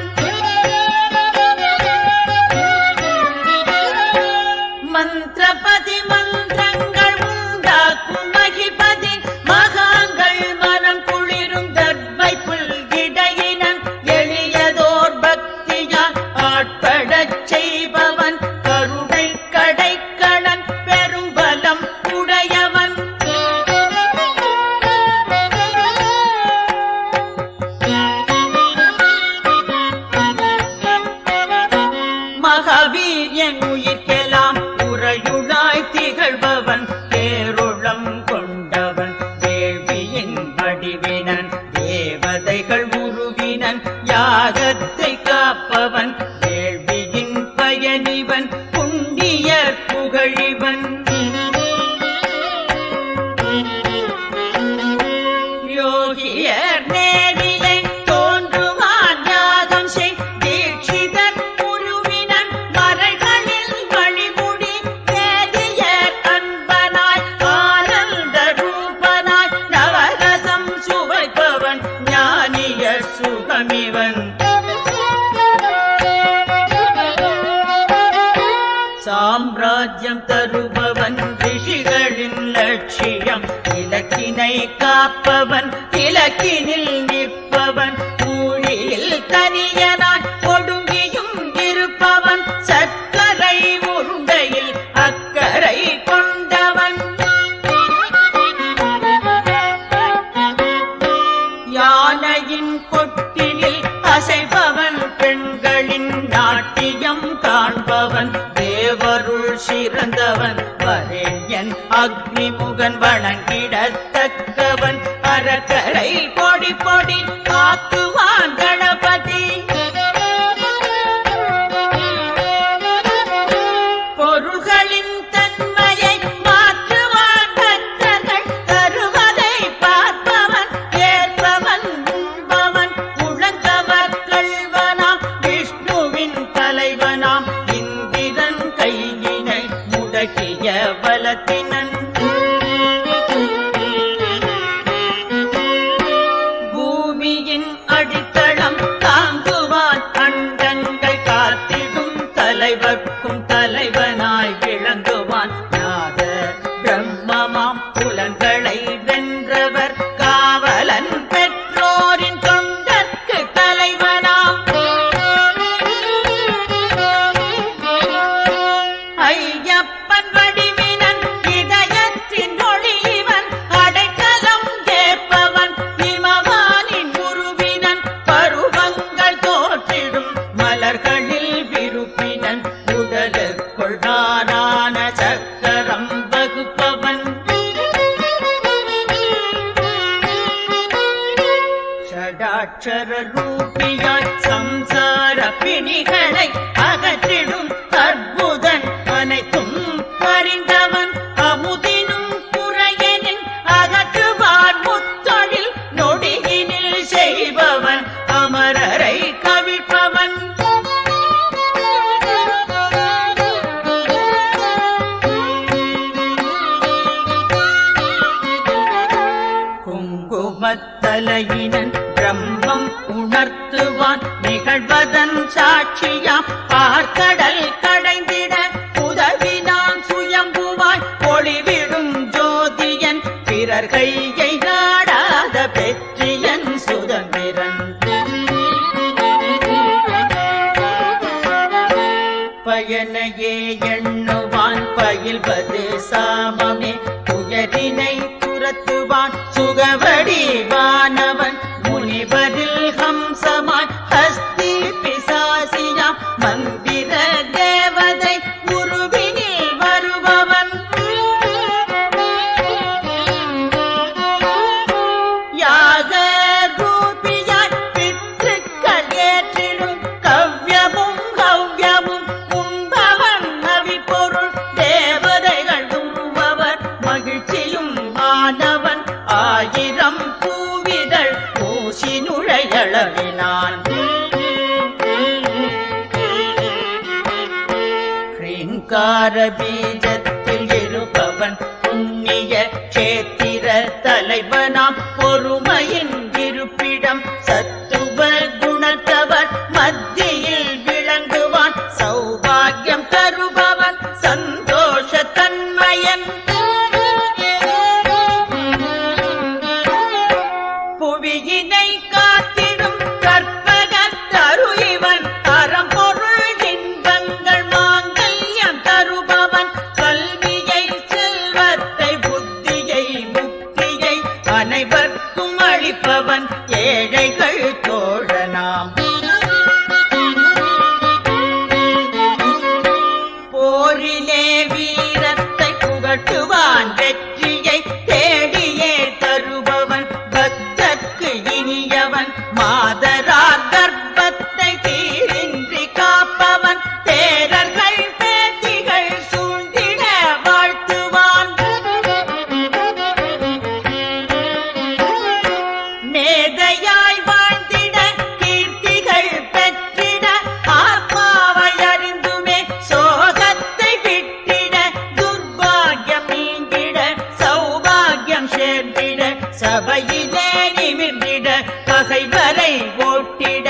A: மந்திரபதி மந்திரங்கள் உண்டாக்கும் மகிபதி மகாங்கள் மனம் குளிரும் தர்மை புல்கிடையினன் எளியதோர் பக்தியால் ஆட்படச் செய்பவன் கருணை கடைக்கணன் பெரும் பலம் உடையவன் மகாவீரியன் உயிர்க்கெல்லாம் உரையுளாய் திகழ்பவன் பேருளம் கொண்டவன் வேள்வியின் வடிவினன் தேவதைகள் உருவினன் யாகத்தை காப்பவன் வேள்வியின் பயனிவன் புண்ணியர் புகழிவன் யோகியர் நேரிலே தோன்றுவான் யாகம் செய் தீட்சிதர் குருவினன் மறைகளில் வழிமுடி வேதியர் அன்பனாய் ஆனந்த ரூபனாய் நவரசம் சுவைப்பவன் ஞானியர் சுகமிவன் சாம்ராஜ்யம் தருபவன் ரிஷிகளின் லட்சியம் இலக்கினை காப்பவன் இலக்கினில் நிற்பவன் ஊழியில் தனியனாய் ஒடுங்கியும் இருப்பவன் சர்க்கரை உருண்டையில் அக்கறை கொண்டவன் யானையின் கொட்டிலில் அசைபவன் பெண்களின் நாட்டியம் காண்பவன் தேவருள் சிறந்தவன் வரேயன் அக்னிமுகன் வணங்கிடத்தக்கவன் அறக்கரை பொடி பொடி ஆக்குவான் கணபதி பொருள்களின் தன்மையை மாற்றுவான் பக்தர்கள் தருவதை பார்ப்பவன் ஏற்பவன் உண்பவன் உழந்தவர் கள்வனாம் விஷ்ணுவின் தலைவனாம் இந்திரன் கையினை முடக்கிய பலத்தினன் அக்ஷர ரூபியாய் சம்சார பிணிகளை அகற்றிடும் அற்புதன் அனைத்தும் அறிந்தவன் அமுதினும் குறையனின் அகற்றுவார் முத்தொழில் நொடியினில் செய்பவன் அமரரை கவிழ்ப்பவன் குங்குமத்தலையினன் பிரம்மம் உணர்த்துவான் நிகழ்வதன் சாட்சியாம் பார்க்கடல் கடைந்திட உதவினான் சுயம்புவாய் ஒளிவிடும் ஜோதியன் பிறர் கையை நாடாத பெற்றியன் சுதந்திரன் பயனையே எண்ணுவான் பயில்வது சாமமே உயரினை துரத்துவான் சுகவடிவானவன் முனிவரில் ஹம்சமாய் ஹஸ்தி பிசாசியா மந்திர தேவதை உருவினில் வருபவன் யாக ரூபியாய் பித்ருக்கள் ஏற்றிடும் கவ்யமும் கவ்யமும் உண்பவன் அவிப்பொருள் தேவதைகள் உருவவர் மகிழ்ச்சியும் மாணவன் ஆயிரம் பூவிதழ் பூசி நுழையளவினான் ரீங்கார பீஜத்தில் இருப்பவன் புண்ணிய கஷேத்திர தலைவனாம் பொறுமையின் இருப்பிடம் சத்துவ குணத்தவர் மத்தியில் விளங்குவான் சௌபாகியம் தருபவன் சந்தோஷ தன்மயன் புவியினை காத்திடும் கற்பகத் தருயிவன் அறம்பொருள் இன்பங்கள் மாங்கல்யம் தருபவன் கல்வியை செல்வத்தை புத்தியை முக்தியை அனைவர்க்கும் அளிப்பவன் ஏழைகள் தோழனாம் போரிலே வீரத்தை புகட்டுவான் வெற்றியை தேடியே தருபவன் பக்தர்க்கு இனியவன் மாதரார் கர்ப்பத்தை தீரின்றி காப்பவன் தேரர்கள் பேத்திகள் சூழ்ந்திட வாழ்த்துவான் மேதையாய் வாழ்ந்திட கீர்த்திகள் பெற்றிட ஆத்மாவை அறிந்துமே சோகத்தை விட்டிட துர்பாகியம் நீங்கிட சௌபாகியம் சேர்ந்திட சபையிலே நிமிர்ந்திட பகைவரை ஓட்டிட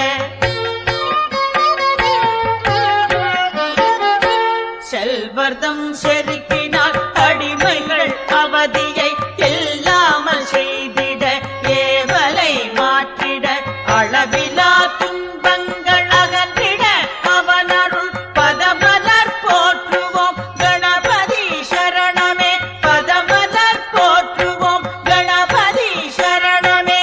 A: செல்வர்தம் செருக்கினால் அடிமைகள் அவதியை இல்லாமல் செய்திட ஏவலை மாற்றிட அளவிலா துன்பங்கள் அகன்றிட அவனருள் பதமலர் போற்றுவோம் கணபதி சரணமே பதமலர் போற்றுவோம் கணபதி சரணமே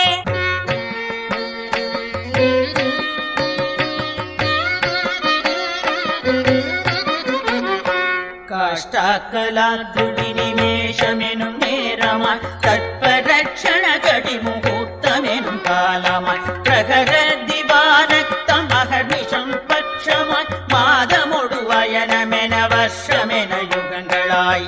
A: காஷ்டாக்கலாத்ருடி நிமேஷமெனும் நேரமாய் தட்பரட்சண கடி முகூர்த்தமெனும் காலமாய் பிரகர திவானத்தம் அகர்நிஷம் பட்சமாய் மாதமொடு வயனமென வருஷமென யுகங்களாய்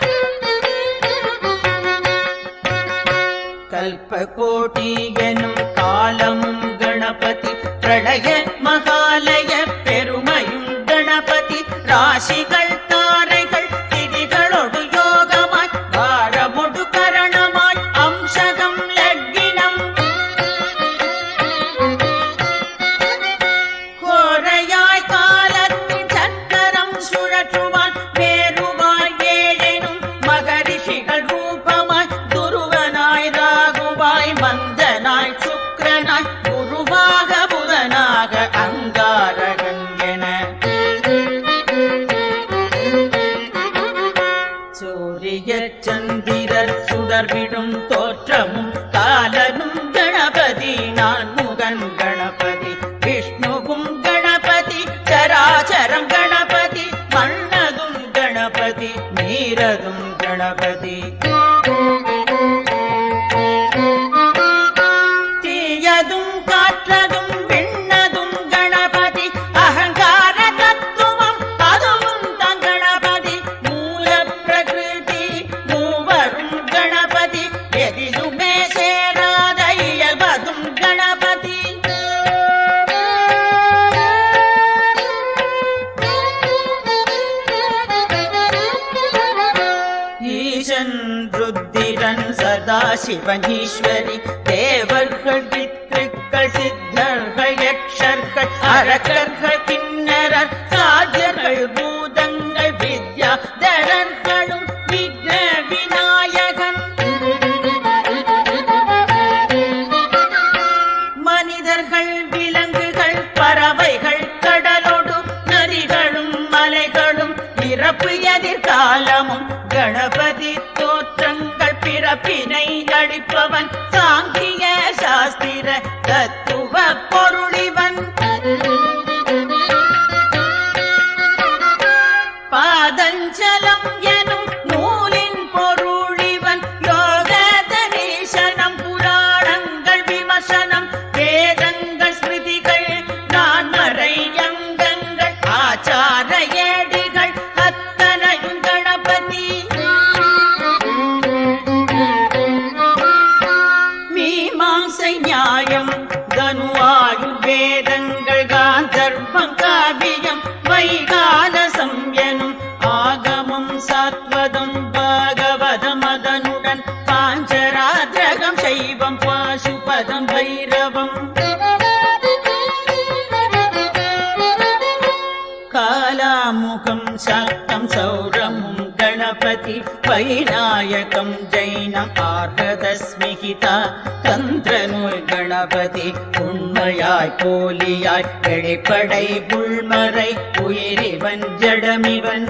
A: கல்பகோட்டி எனும் காலமும் கணபதி பிரளய மகாலய பெருமையும் கணபதி ராசிகள் தாரைகள் திதிகளொடு யோகமாய் வாரமொடு கரணமாய் அம்சகம் லக்கினம் கோரையாய் காலத்தின் சக்கரம் சுழற்றுவான் வேறுவாய் ஏழெனும் மகரிஷிகள் ரூபமாய் துருவனாய் ராகுவாய் மந்தனாய் சுக்கிரனாய் குருவாக புதனாக அங்க சிவனீஸ்வரி தேவர்கள் பித்ருக்கள் சித்தர்கள் யக்ஷர்கள் அரக்கர்கள் கிண்ணறர் சாஜர்கள் பூதங்கள் வித்யாதரர்களும் விக்ன விநாயகன் மனிதர்கள் விலங்குகள் பறவைகள் கடலோடு நரிகளும் மலைகளும் பிறப்பு எதிர்காலமும் கணபதி தோற்றங்கள் பிறப்பினை அளிப்பவன் சாங்கிய சாஸ்திர தத்துவ பொருளிவன் பாதஞ்சலம் எனும் நூலின் பொருளிவன் யோக தரிசனம் புராணங்கள் விமர்சனம் வேதங்கள் ஸ்மிருதிகள் நான்மறை அங்கங்கள் ஆச்சார ஏடுகள் அத்தனையும் கணபதி மீமாசை நியாயம் தனுவாயுர்வேதங்கள் காந்தர்வம் காவியம் வைகாலசம் எனும் ஆகமம் சாத்வதம் பாகவதம் அதனுடன் பாஞ்சராத்ரகம் சைவம் பாசுபதம் பைரவம் காலாமுகம் சாக்தம் சௌரமும் கணபதி வைநாயகம் ஜெயினம் ஆர்கதஸ்மிகிதா தந்திரநூல் கணபதி உண்மையாய் போலியாய் வெளிப்படை உள்மறை உயிரிவன் ஜடமிவன்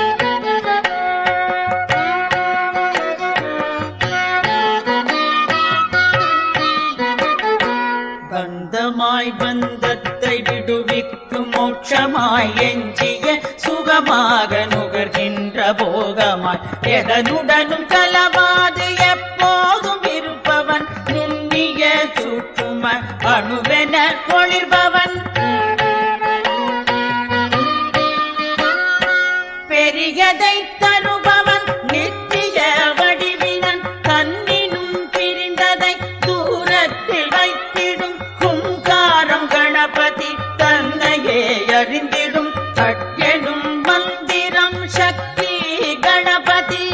A: பந்தமாய் பந்தத்தை விடுவிக்கும் மோட்சமாய் எஞ்சிய சுகமாக நுகர்கின்ற போகமாய் எதனுடனும் கலவாது எப்போதும் இருப்பவன் நுண்ணிய சுற்றும அணுவென ஒளிர்பவன் பெரியதை தருபவன் நித்திய வடிவினன் தன்னினும் பிரிந்ததை தூரத்தில் வைத்திடும் குங்காரம் கணபதி தன்னையே அறிந்திடும் அட்யனும் மந்திரம் சக்தி கணபதி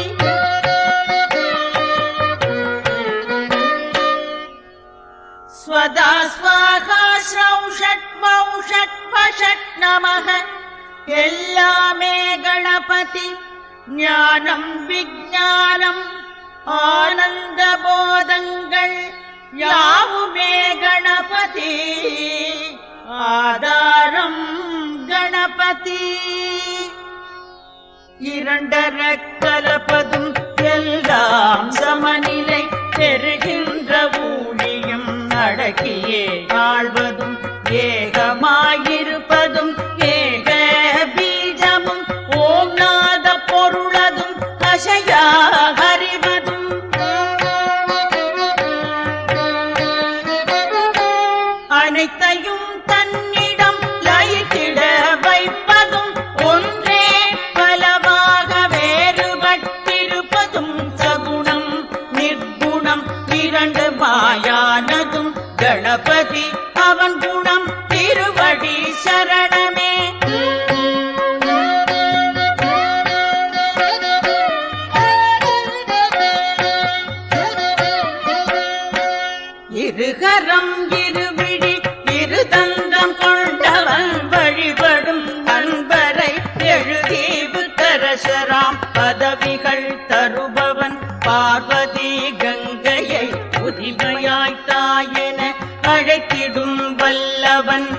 A: स्वदा स्वाहा श्रौषट् मौषट् वषट् नमः எல்லாமே கணபதி ஞானம் விஞ்ஞானம் ஆனந்த போதங்கள் யாவுமே கணபதி ஆதாரம் கணபதி இரண்டர கலப்பதும் எல்லாம் சமநிலை பெறுகின்ற ஊழியம் அடக்கியே ஆழ்வதும் ஏகமாயிருப்பதும் ஏக பீஜமும் ஓம் நாத பொருளதும் அசையா அறிவதும் அனைத்தையும் தன்னிடம் லயித்திட வைப்பதும் ஒன்றே பலவாக வேறுபட்டிருப்பதும் சகுணம் நிர்குணம் இரண்டு மாயானதும் கணபதி அவன் குணம் திருவடி சரணமே இருகரம் இருவிழி இருதந்தம் கொண்டவன் வழிபடும் அன்பரை எழுதீவு தரசராம் பதவிகள் தருபவன் பார்வதி கங்கையை உரிமையாய் தாயென அழைத்திடும் வல்லவன்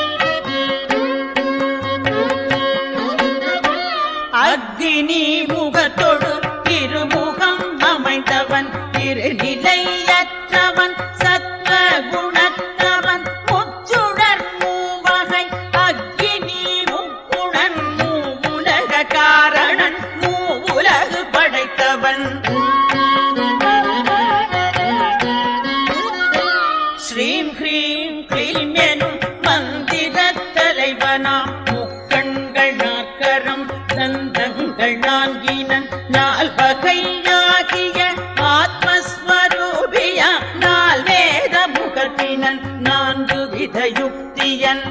A: அக்னி முகத்தொடு திருமுகம் அமைந்தவன் திருநிலையற்றவன் சத்வ குணத்தவன் முச்சுடர் மூவகை அக்னி முக்குணன் மூவுலக காரணன் மூவுலகு படைத்தவன் ஸ்ரீம் ஹ்ரீம் க்ளீம் எனும் மந்திர தலைவனாம் முக்கண்கள் நாற்கரம் தந்தங்கள் நான்கினன் நால்வகையாகிய ஆத்மஸ்வரூபியா நால் வேத முகத்தினன் நான்கு வித யுக்தியன்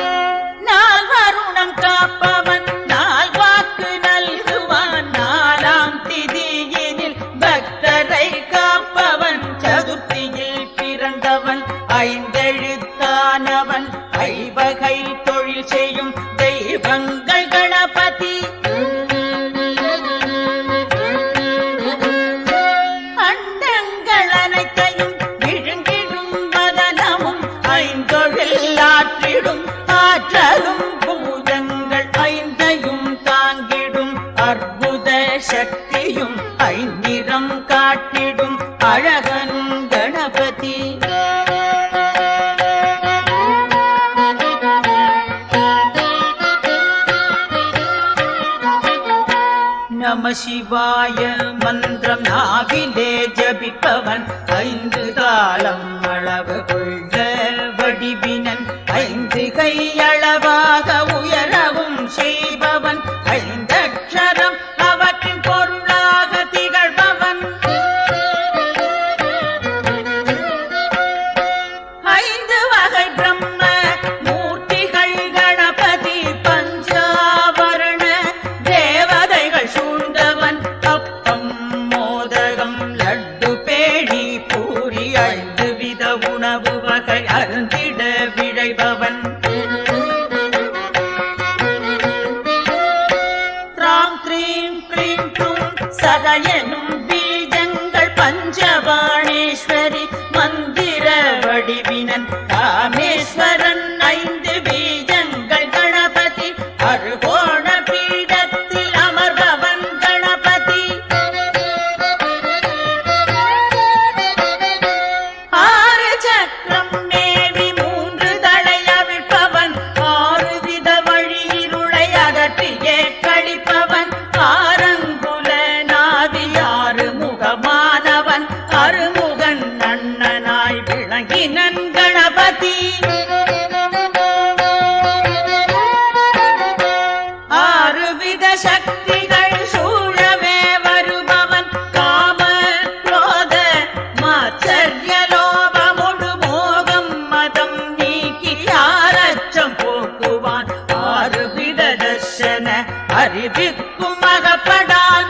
A: நால் வருணம் காப்பவன் நால் வாக்கு நல்குவான் நாலா ஐந்தெழுத்தானவன் ஐவகை தொழில் செய்யும் தெய்வங்கள் கணபதி அண்டங்கள் அனைத்தையும் விழுங்கிடும் மதனமும் ஐந்தொழில் ஆற்றிடும் ஆற்றலும் பூதங்கள் ஐந்தையும் தாங்கிடும் அற்புத சக்தியும் ஐநிறம் காட்டிடும் அழகனும் கணபதி நம சிவாய மந்திரம் நாவிலே ஜபிப்பவன் ஐந்து காலம் அளவு கொள்ள வடிவினன் ஐந்து கை அளவாக உயரவும் செய்பவன் ஐந்தக்ஷரம் அவற்றின் பொருளாக திகழ்பவன் ஐந்து வகை பிரம்ம மூர்த்திகள் கணபதி பஞ்சாவரண தேவதைகள் சூழ்ந்தவன் அப்பம் மோதகம் லட்டு பேணி பூரி ஐந்து வித உணவு வகை அருந்திட விழைபவன் ராம் க்ரீம் க்ரீம் க்ரூம் சதயனும் பீஜங்கள் பஞ்சபாணேஸ்வரி மந்திர வடிவினன் காமேஸ்வரன் ஐந்து பீஜங்கள் கணபதி அருகோண பீடத்தில் அமர்பவன் கணபதி ஆறு சக்கரம் மேவி மூன்று தலை அவிழ்ப்பவன் ஆறு வித வழியிருளை அகற்றியே கழிப்பவன் ஆரங்குல நாவி ஆறு முகமானவன் அருமுகன் அண்ணனாய் விளங்கினன் கணபதி ஆறு வித சக்திகள் சூழவே வருபவன் காம குரோத மாச்சரிய லோபமுடு மோகம் மதம் நீக்கி ஆரச்சம் போக்குவான் ஆறு வித தர்சன அறிவிக்கும் மகப்படான்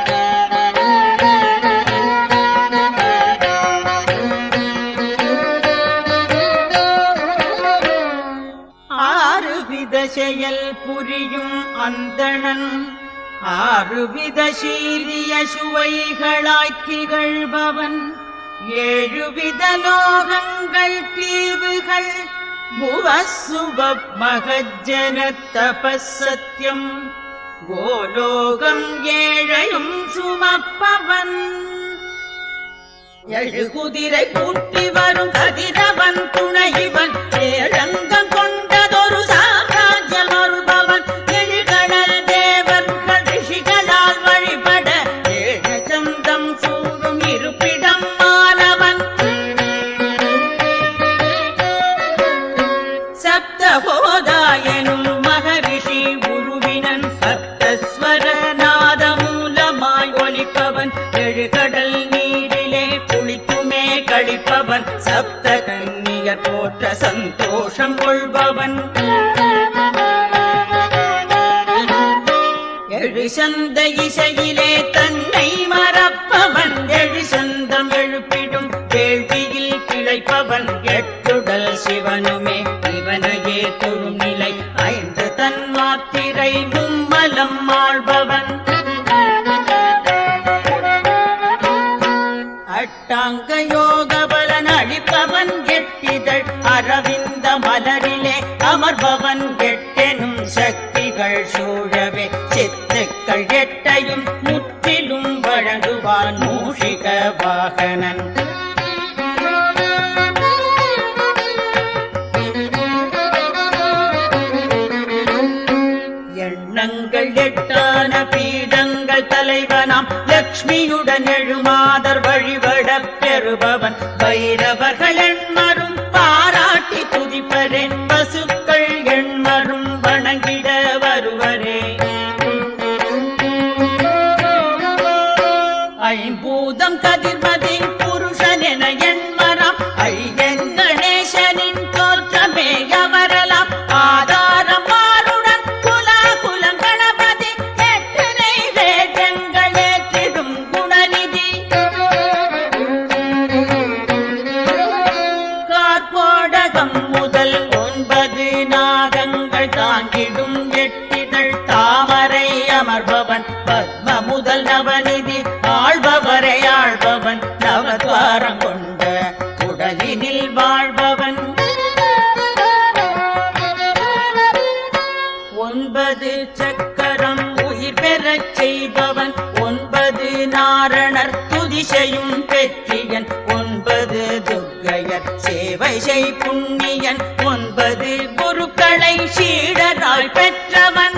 A: ஆறுவித செயல் புரியும் அந்தணன் ஆறுவித சீரிய சுவைகளாய் திகழ்பவன் ஏழுவித லோகங்கள் தீவுகள் புவசுப மகஜன தபசத்தியம் கோலோகம் ஏழையும் சுமப்பவன் எழுகுதிரை பூட்டி வரும் கதிரவன் துணைவன் ஏழங்கம் கொண்டதொரு சாம்ராஜ்யம் அருள்பவன் எழுகடல் தேவர்கள் ரிஷிகளால் வழிபட ஏழ சந்தம் சூடும் இருப்பிடம் மாணவன் சப்தபோதாயனும் மகரிஷி உருவினன் சப்தஸ்வர நாத மூலமாய் ஒலிப்பவன் எழுகடல் நீரிலே குளிக்குமே கழிப்பவன் சப்த கன்னியர் போற்ற சந்தோஷம் கொள்பவன் எழு சந்த இசையிலே தன்னை மறப்பவன் எழு சந்தம் எழுப்பிடும் கேள்வியில் கிளைப்பவன் எட்டுடல் சிவனுமே இவனையே தொழும் நிலை ஐந்து தன்மாத்திரை மும்மலம் ஆள்பவன் அட்டாங்க யோக பலன் அளிப்பவன் எட்டிதழ் அரவிந்த மலரிலே அமர்பவன் எட்டெனும் சக்திகள் சூழவே சித்துக்கள் எட்டையும் முற்றிலும் வழங்குவான் மூஷிக வாகனன் எண்ணங்கள் எட்டான பீடங்கள் தலைவனாம் லக்ஷ்மியுடன் எழுமாதர் வழிபடப் பெறுபவன் பைரவர்கள் எண்மரும் பாராட்டி துதிப்பரேன் பசுக்கள் எண்மரும் வணங்கிட வருவரே ஐம்பூதம் கதிர்மதி புருஷன் என எண்மரம் ஐயன் கணேசனின் தோற்றமே அவரலாம் ஆதாரம் மாறுடன் குலா குலம் கணபதி எட்டு நைவேதங்கள் ஏற்றிடும் குணநிதி தாண்டவம் முதல் ஒன்பது நாகங்கள் தாங்கிடும் எட்டிதழ் தாமரை அமர்பவன் பத்ம முதல் நவநிதி ஆள்பவரை ஆள்பவன் நவத்வாரம் கொண்ட உடலினில் வாழ்பவன் ஒன்பது சக்கரம் உயிர் பெறச் செய்பவன் ஒன்பது நாரணர் துதிசையும் பெற்றியன் ஒன்பது துர்க்கையர் சேவை செய் புண்ணியன் ஒன்பது குருக்களை சீடராய் பெற்றவன்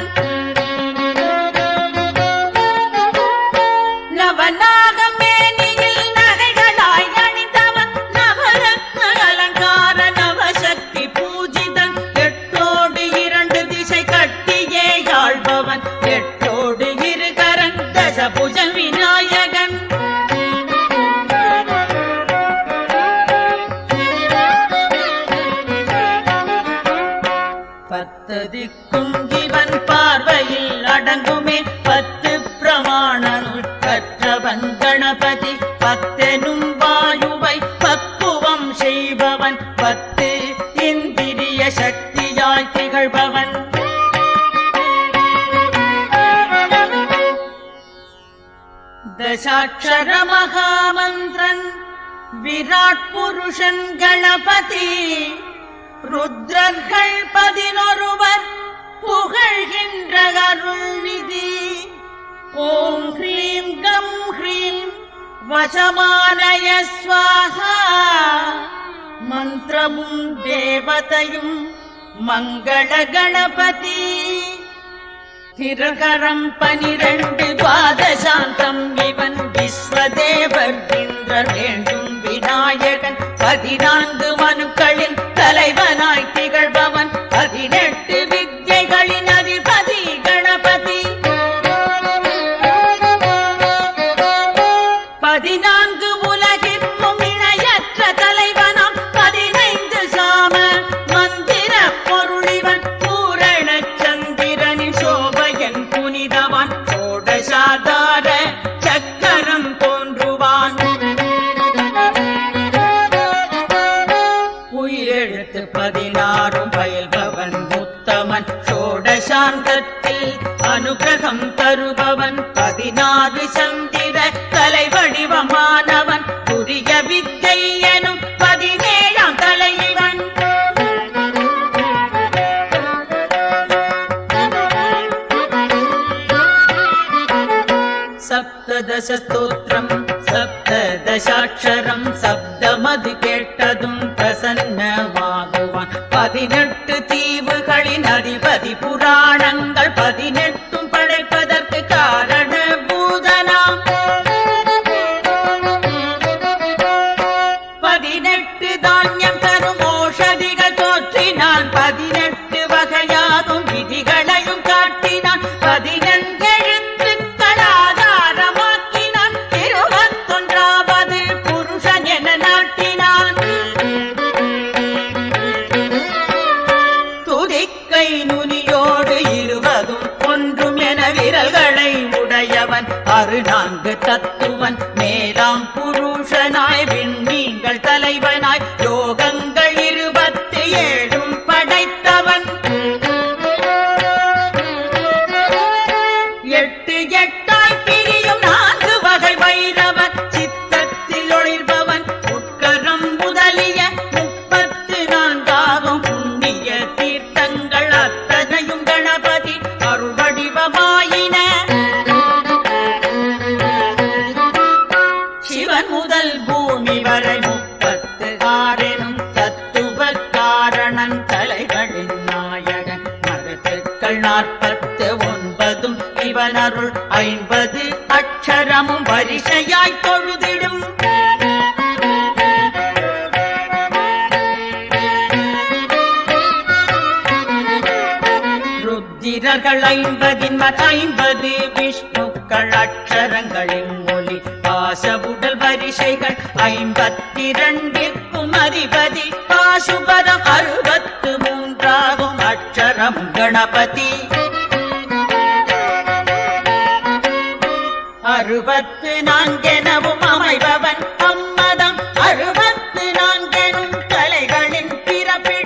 A: நவநாகமேனியில் நகைகளாய் அணிந்தவன் நவரத்ன அலங்கார நவசக்தி பூஜிதன் எட்டோடு இரண்டு திசை கட்டியே ஆள்பவன் எட்டோடு இருகரன் தசபுஜ விநாயகன் பத்து திக்கும் இவன் பார்வையில் அடங்குமே பத்து பிரமாணனுள் கற்றவன் கணபதி பத்தெனும் வாயுவை பக்குவம் செய்பவன் பத்து இந்திரிய சக்தியாய் திகழ்பவன் தசாட்சர மகாமந்திரன் விராட் புருஷன் கணபதி ருத்ரர்கள் பதினொருவர் புகழ்கின்ற அருள்நிதி ஓம் ஹ்ரீம் கம் ஹ்ரீம் வசமானய ஸ்வாஹா மந்திரமும் தேவதையும் மங்கள கணபதி திரகரம் பனிரெண்டு பாதசாந்தம் இவன் விஸ்வதேவர் என்ற வேண்டும் விநாயகன் பதினான்கு மனுக்களின் தலைவனாய் திகழ்பவன் பதினெட்டு வித்யைகளின் அதிபதி கணபதி பதினான்கு உலகிற்கும் இணையற்ற தலைவனாம் பதினைந்து சாம மந்திர பொருளிவன் பூரண சந்திரனின் சோபையன் புனிதவான் சோடசாதார சக்கரம் தோன்றுவான் உயிரெழுத்து பதினாறும் பயில்பவன் முத்தமன் சோடசாந்தத்தில் அனுகிரகம் தருபவன் பதினாறு சந்திர தலைவடிவமானவன் புரிய வித்தை எனும் பதினேழாம் தலைவன் சப்ததச ஸ்தோத்திரம் சப்ததசாட்சரம் சப்தமது கேட்டதும் பிரசன்னமாகுவான் பதினெட்டு தீவுகளின் அதிபதி புராணங்கள் பதினெட்டும் படைப்பதற்கு காரண பூதனாம் பதினெட்டு தானியம் தரும் ஓஷதிகள் தோற்றினான் பதினெட்டு வகையாகும் விதிகளையும் காட்டினான் பதினெண்கெழுத்துக்கள் ஆதாரமாக்கினான் இருபத்தொன்றாவது புருஷன் என நாட்டினான் துதிக்கை நுனியோடு இருபதும் ஒன்றும் என விரல்களை உடையவன் அரு நான்கு தத்துவன் மேலாம் புருஷனாய் விண்மீன்கள் தலைவனாய் யோகங்கள் இருபத்தி ஏழும் படைத்தவன் எட்டு எட்டாய் பிரியும் நான்கு வகை வைரவன் சித்தத்தில் ஒளிர்பவன் உட்கரம் முதலிய முப்பத்து நான்காகும் புண்ணிய தீர்த்தங்கள் அத்தனையும் கணபதி அருள்வடிவமாயின சிவன் முதல் பூமி வரை முப்பத்து ஆறெனும் தத்துவ காரணன் தலைகளின் நாயகன் மருத்துக்கள் நாற்பத்து ஒன்பதும் இவன் அருள் ஐம்பது அக்ஷரமும் வரிசையாய் தொழுதிடும் ருத்திரர்கள் ஐம்பதின் ஐம்பது விஷ்ணுக்கள் அக்ஷரங்களின் மொழி பாசபுடல் வரிசைகள் ஐம்பத்திரண்டிற்கும் அதிபதி பாசுபதம் அறுபத்து மூன்றாகும் அக்ஷரம் கணபதி அறுபத்து நான்கெனவும் அமைபவன் அம்மதம் அறுபத்து நான்கெனும் கலைகளின் பிறப்பிட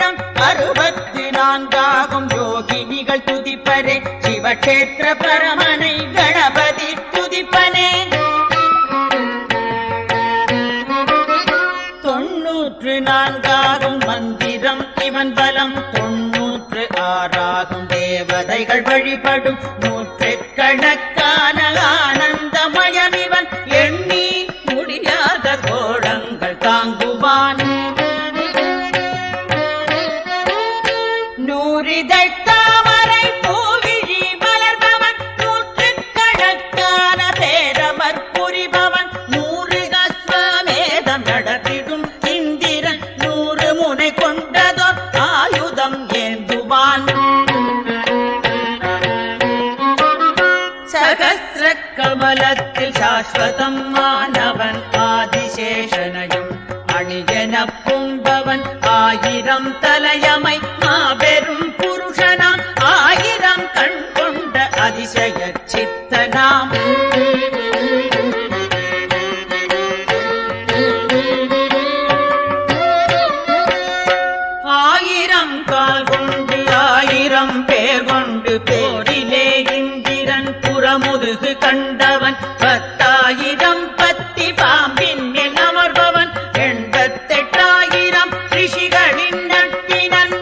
A: க்ஷேத்திர பரமனை கணபதி துதிப்பனே தொன்னூற்று நான்காகும் மந்திரம் இவன் பலம் தொன்னூற்று ஆறாகும் தேவதைகள் வழிபடும் நூற்றுக்கணக்கான ஆனந்தமயம் இவன் எண்ணி முடியாத கோலங்கள் தாங்குவான் நூறிதழ் தாமரை பூவிழி மலர்பவன் நூற்றுக்கணக்கான பேரமர் புரிபவன் நூறு அஸ்வமேதம் நடத்திடும் இந்திரன் நூறு முனை கொண்டதோர் ஆயுதம் ஏந்துவான் சகசிர கமலத்தில் சாஸ்வதம் மாணவன் ஆதிசேஷனையும் அணியன பும்பவன் ஆயிரம் தலையமை மாபெரும் புருஷனாம் ஆயிரம் கண் கொண்ட அதிசய சித்தனாம் ஆயிரம் கால் கொண்டு ஆயிரம் பேர் கொண்டு போரிலே இந்திரன் புறமுதுகு கண்டவன் பத்தாயிரம் பத்தி பாம்பின் மேல் அமர்பவன் எண்பத்தெட்டாயிரம் ரிஷிகளின் நட்பினன்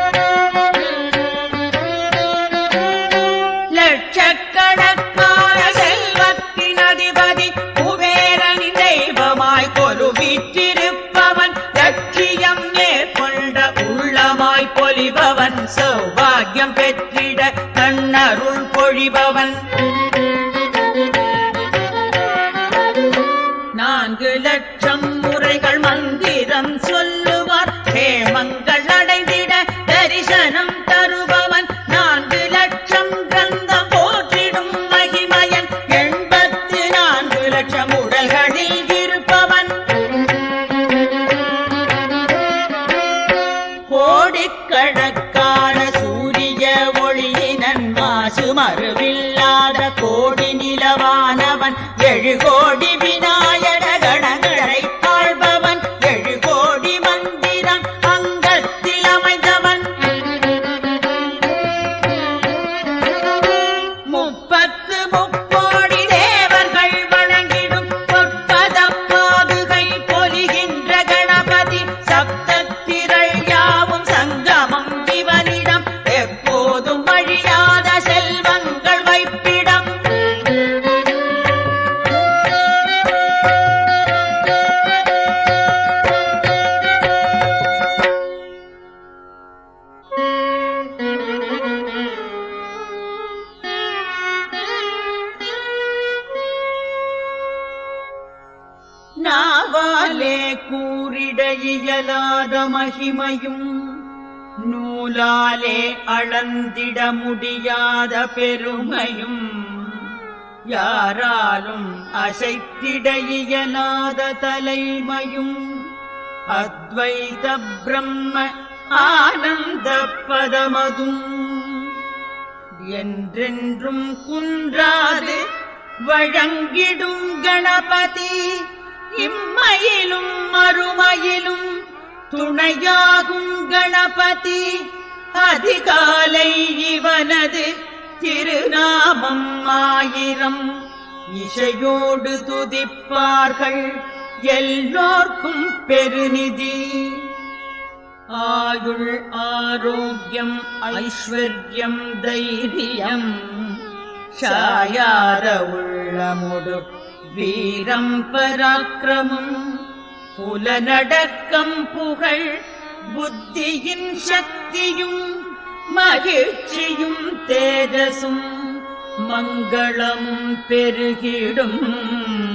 A: லட்சக்கணக்கான செல்வத்தின் அதிபதி குபேரனின் தெய்வமாய் கொலுவிற்றிருப்பவன் லட்சியம் மேற்கொண்ட உள்ளமாய் பொலிபவன் சௌபாகியம் பெற்றிட கண்ணருள் பொழிபவன் நான்கு லட்சம் முறைகள் மந்திரம் சொல்லுவார் ஹேமங்கள் அடைந்திட தரிசனம் தருபவன் நான்கு லட்சம் கிரந்தம் போற்றிடும் மகிமயன் எண்பத்து நான்கு லட்சம் உடல்களில் இருப்பவன் கோடிக்கணக்கான சூரிய ஒளியினன் மாசு மறுவில்லாத கோடி நிலவானவன் எழு கோடி விநாயக கணங்களை ஆள்பவன் எழு கோடி மந்திரம் அங்கத்தில் அமைந்தவன் முப்பத்து முக்கோடி தேவர்கள் வணங்கிடும் பொற்பத பாதுகை பொலிகின்ற கணபதி சப்தத்திரள் யாவும் சங்கமம் இவனிடம் எப்போதும் வழியாத செல்வங்கள் வைப்பிடம் நாவாலே கூறிட இயலாத மகிமையும் நூலாலே அளந்திட முடியாத பெருமையும் யாராலும் அசைத்திட இயலாத தலைமையும் அத்வைத பிரம்ம ஆனந்த பதமதும் என்றென்றும் குன்றாது வழங்கிடும் கணபதி இம்மையிலும் மறுமையிலும் துணையாகும் கணபதி அதிகாலை இவனது திருநாமம் ஆயிரம் இசையோடு துதிப்பார்கள் எல்லோர்க்கும் பெருநிதி ஆயுள் ஆரோக்கியம் ஐஸ்வர்யம் தைரியம் சாயார உள்ளமுடு வீரம் பராக்கிரமம் புலனடக்கம் புகழ் புத்தியின் சக்தியும் மகிழ்ச்சியும் தேஜசும் மங்களமும் பெருகிடும்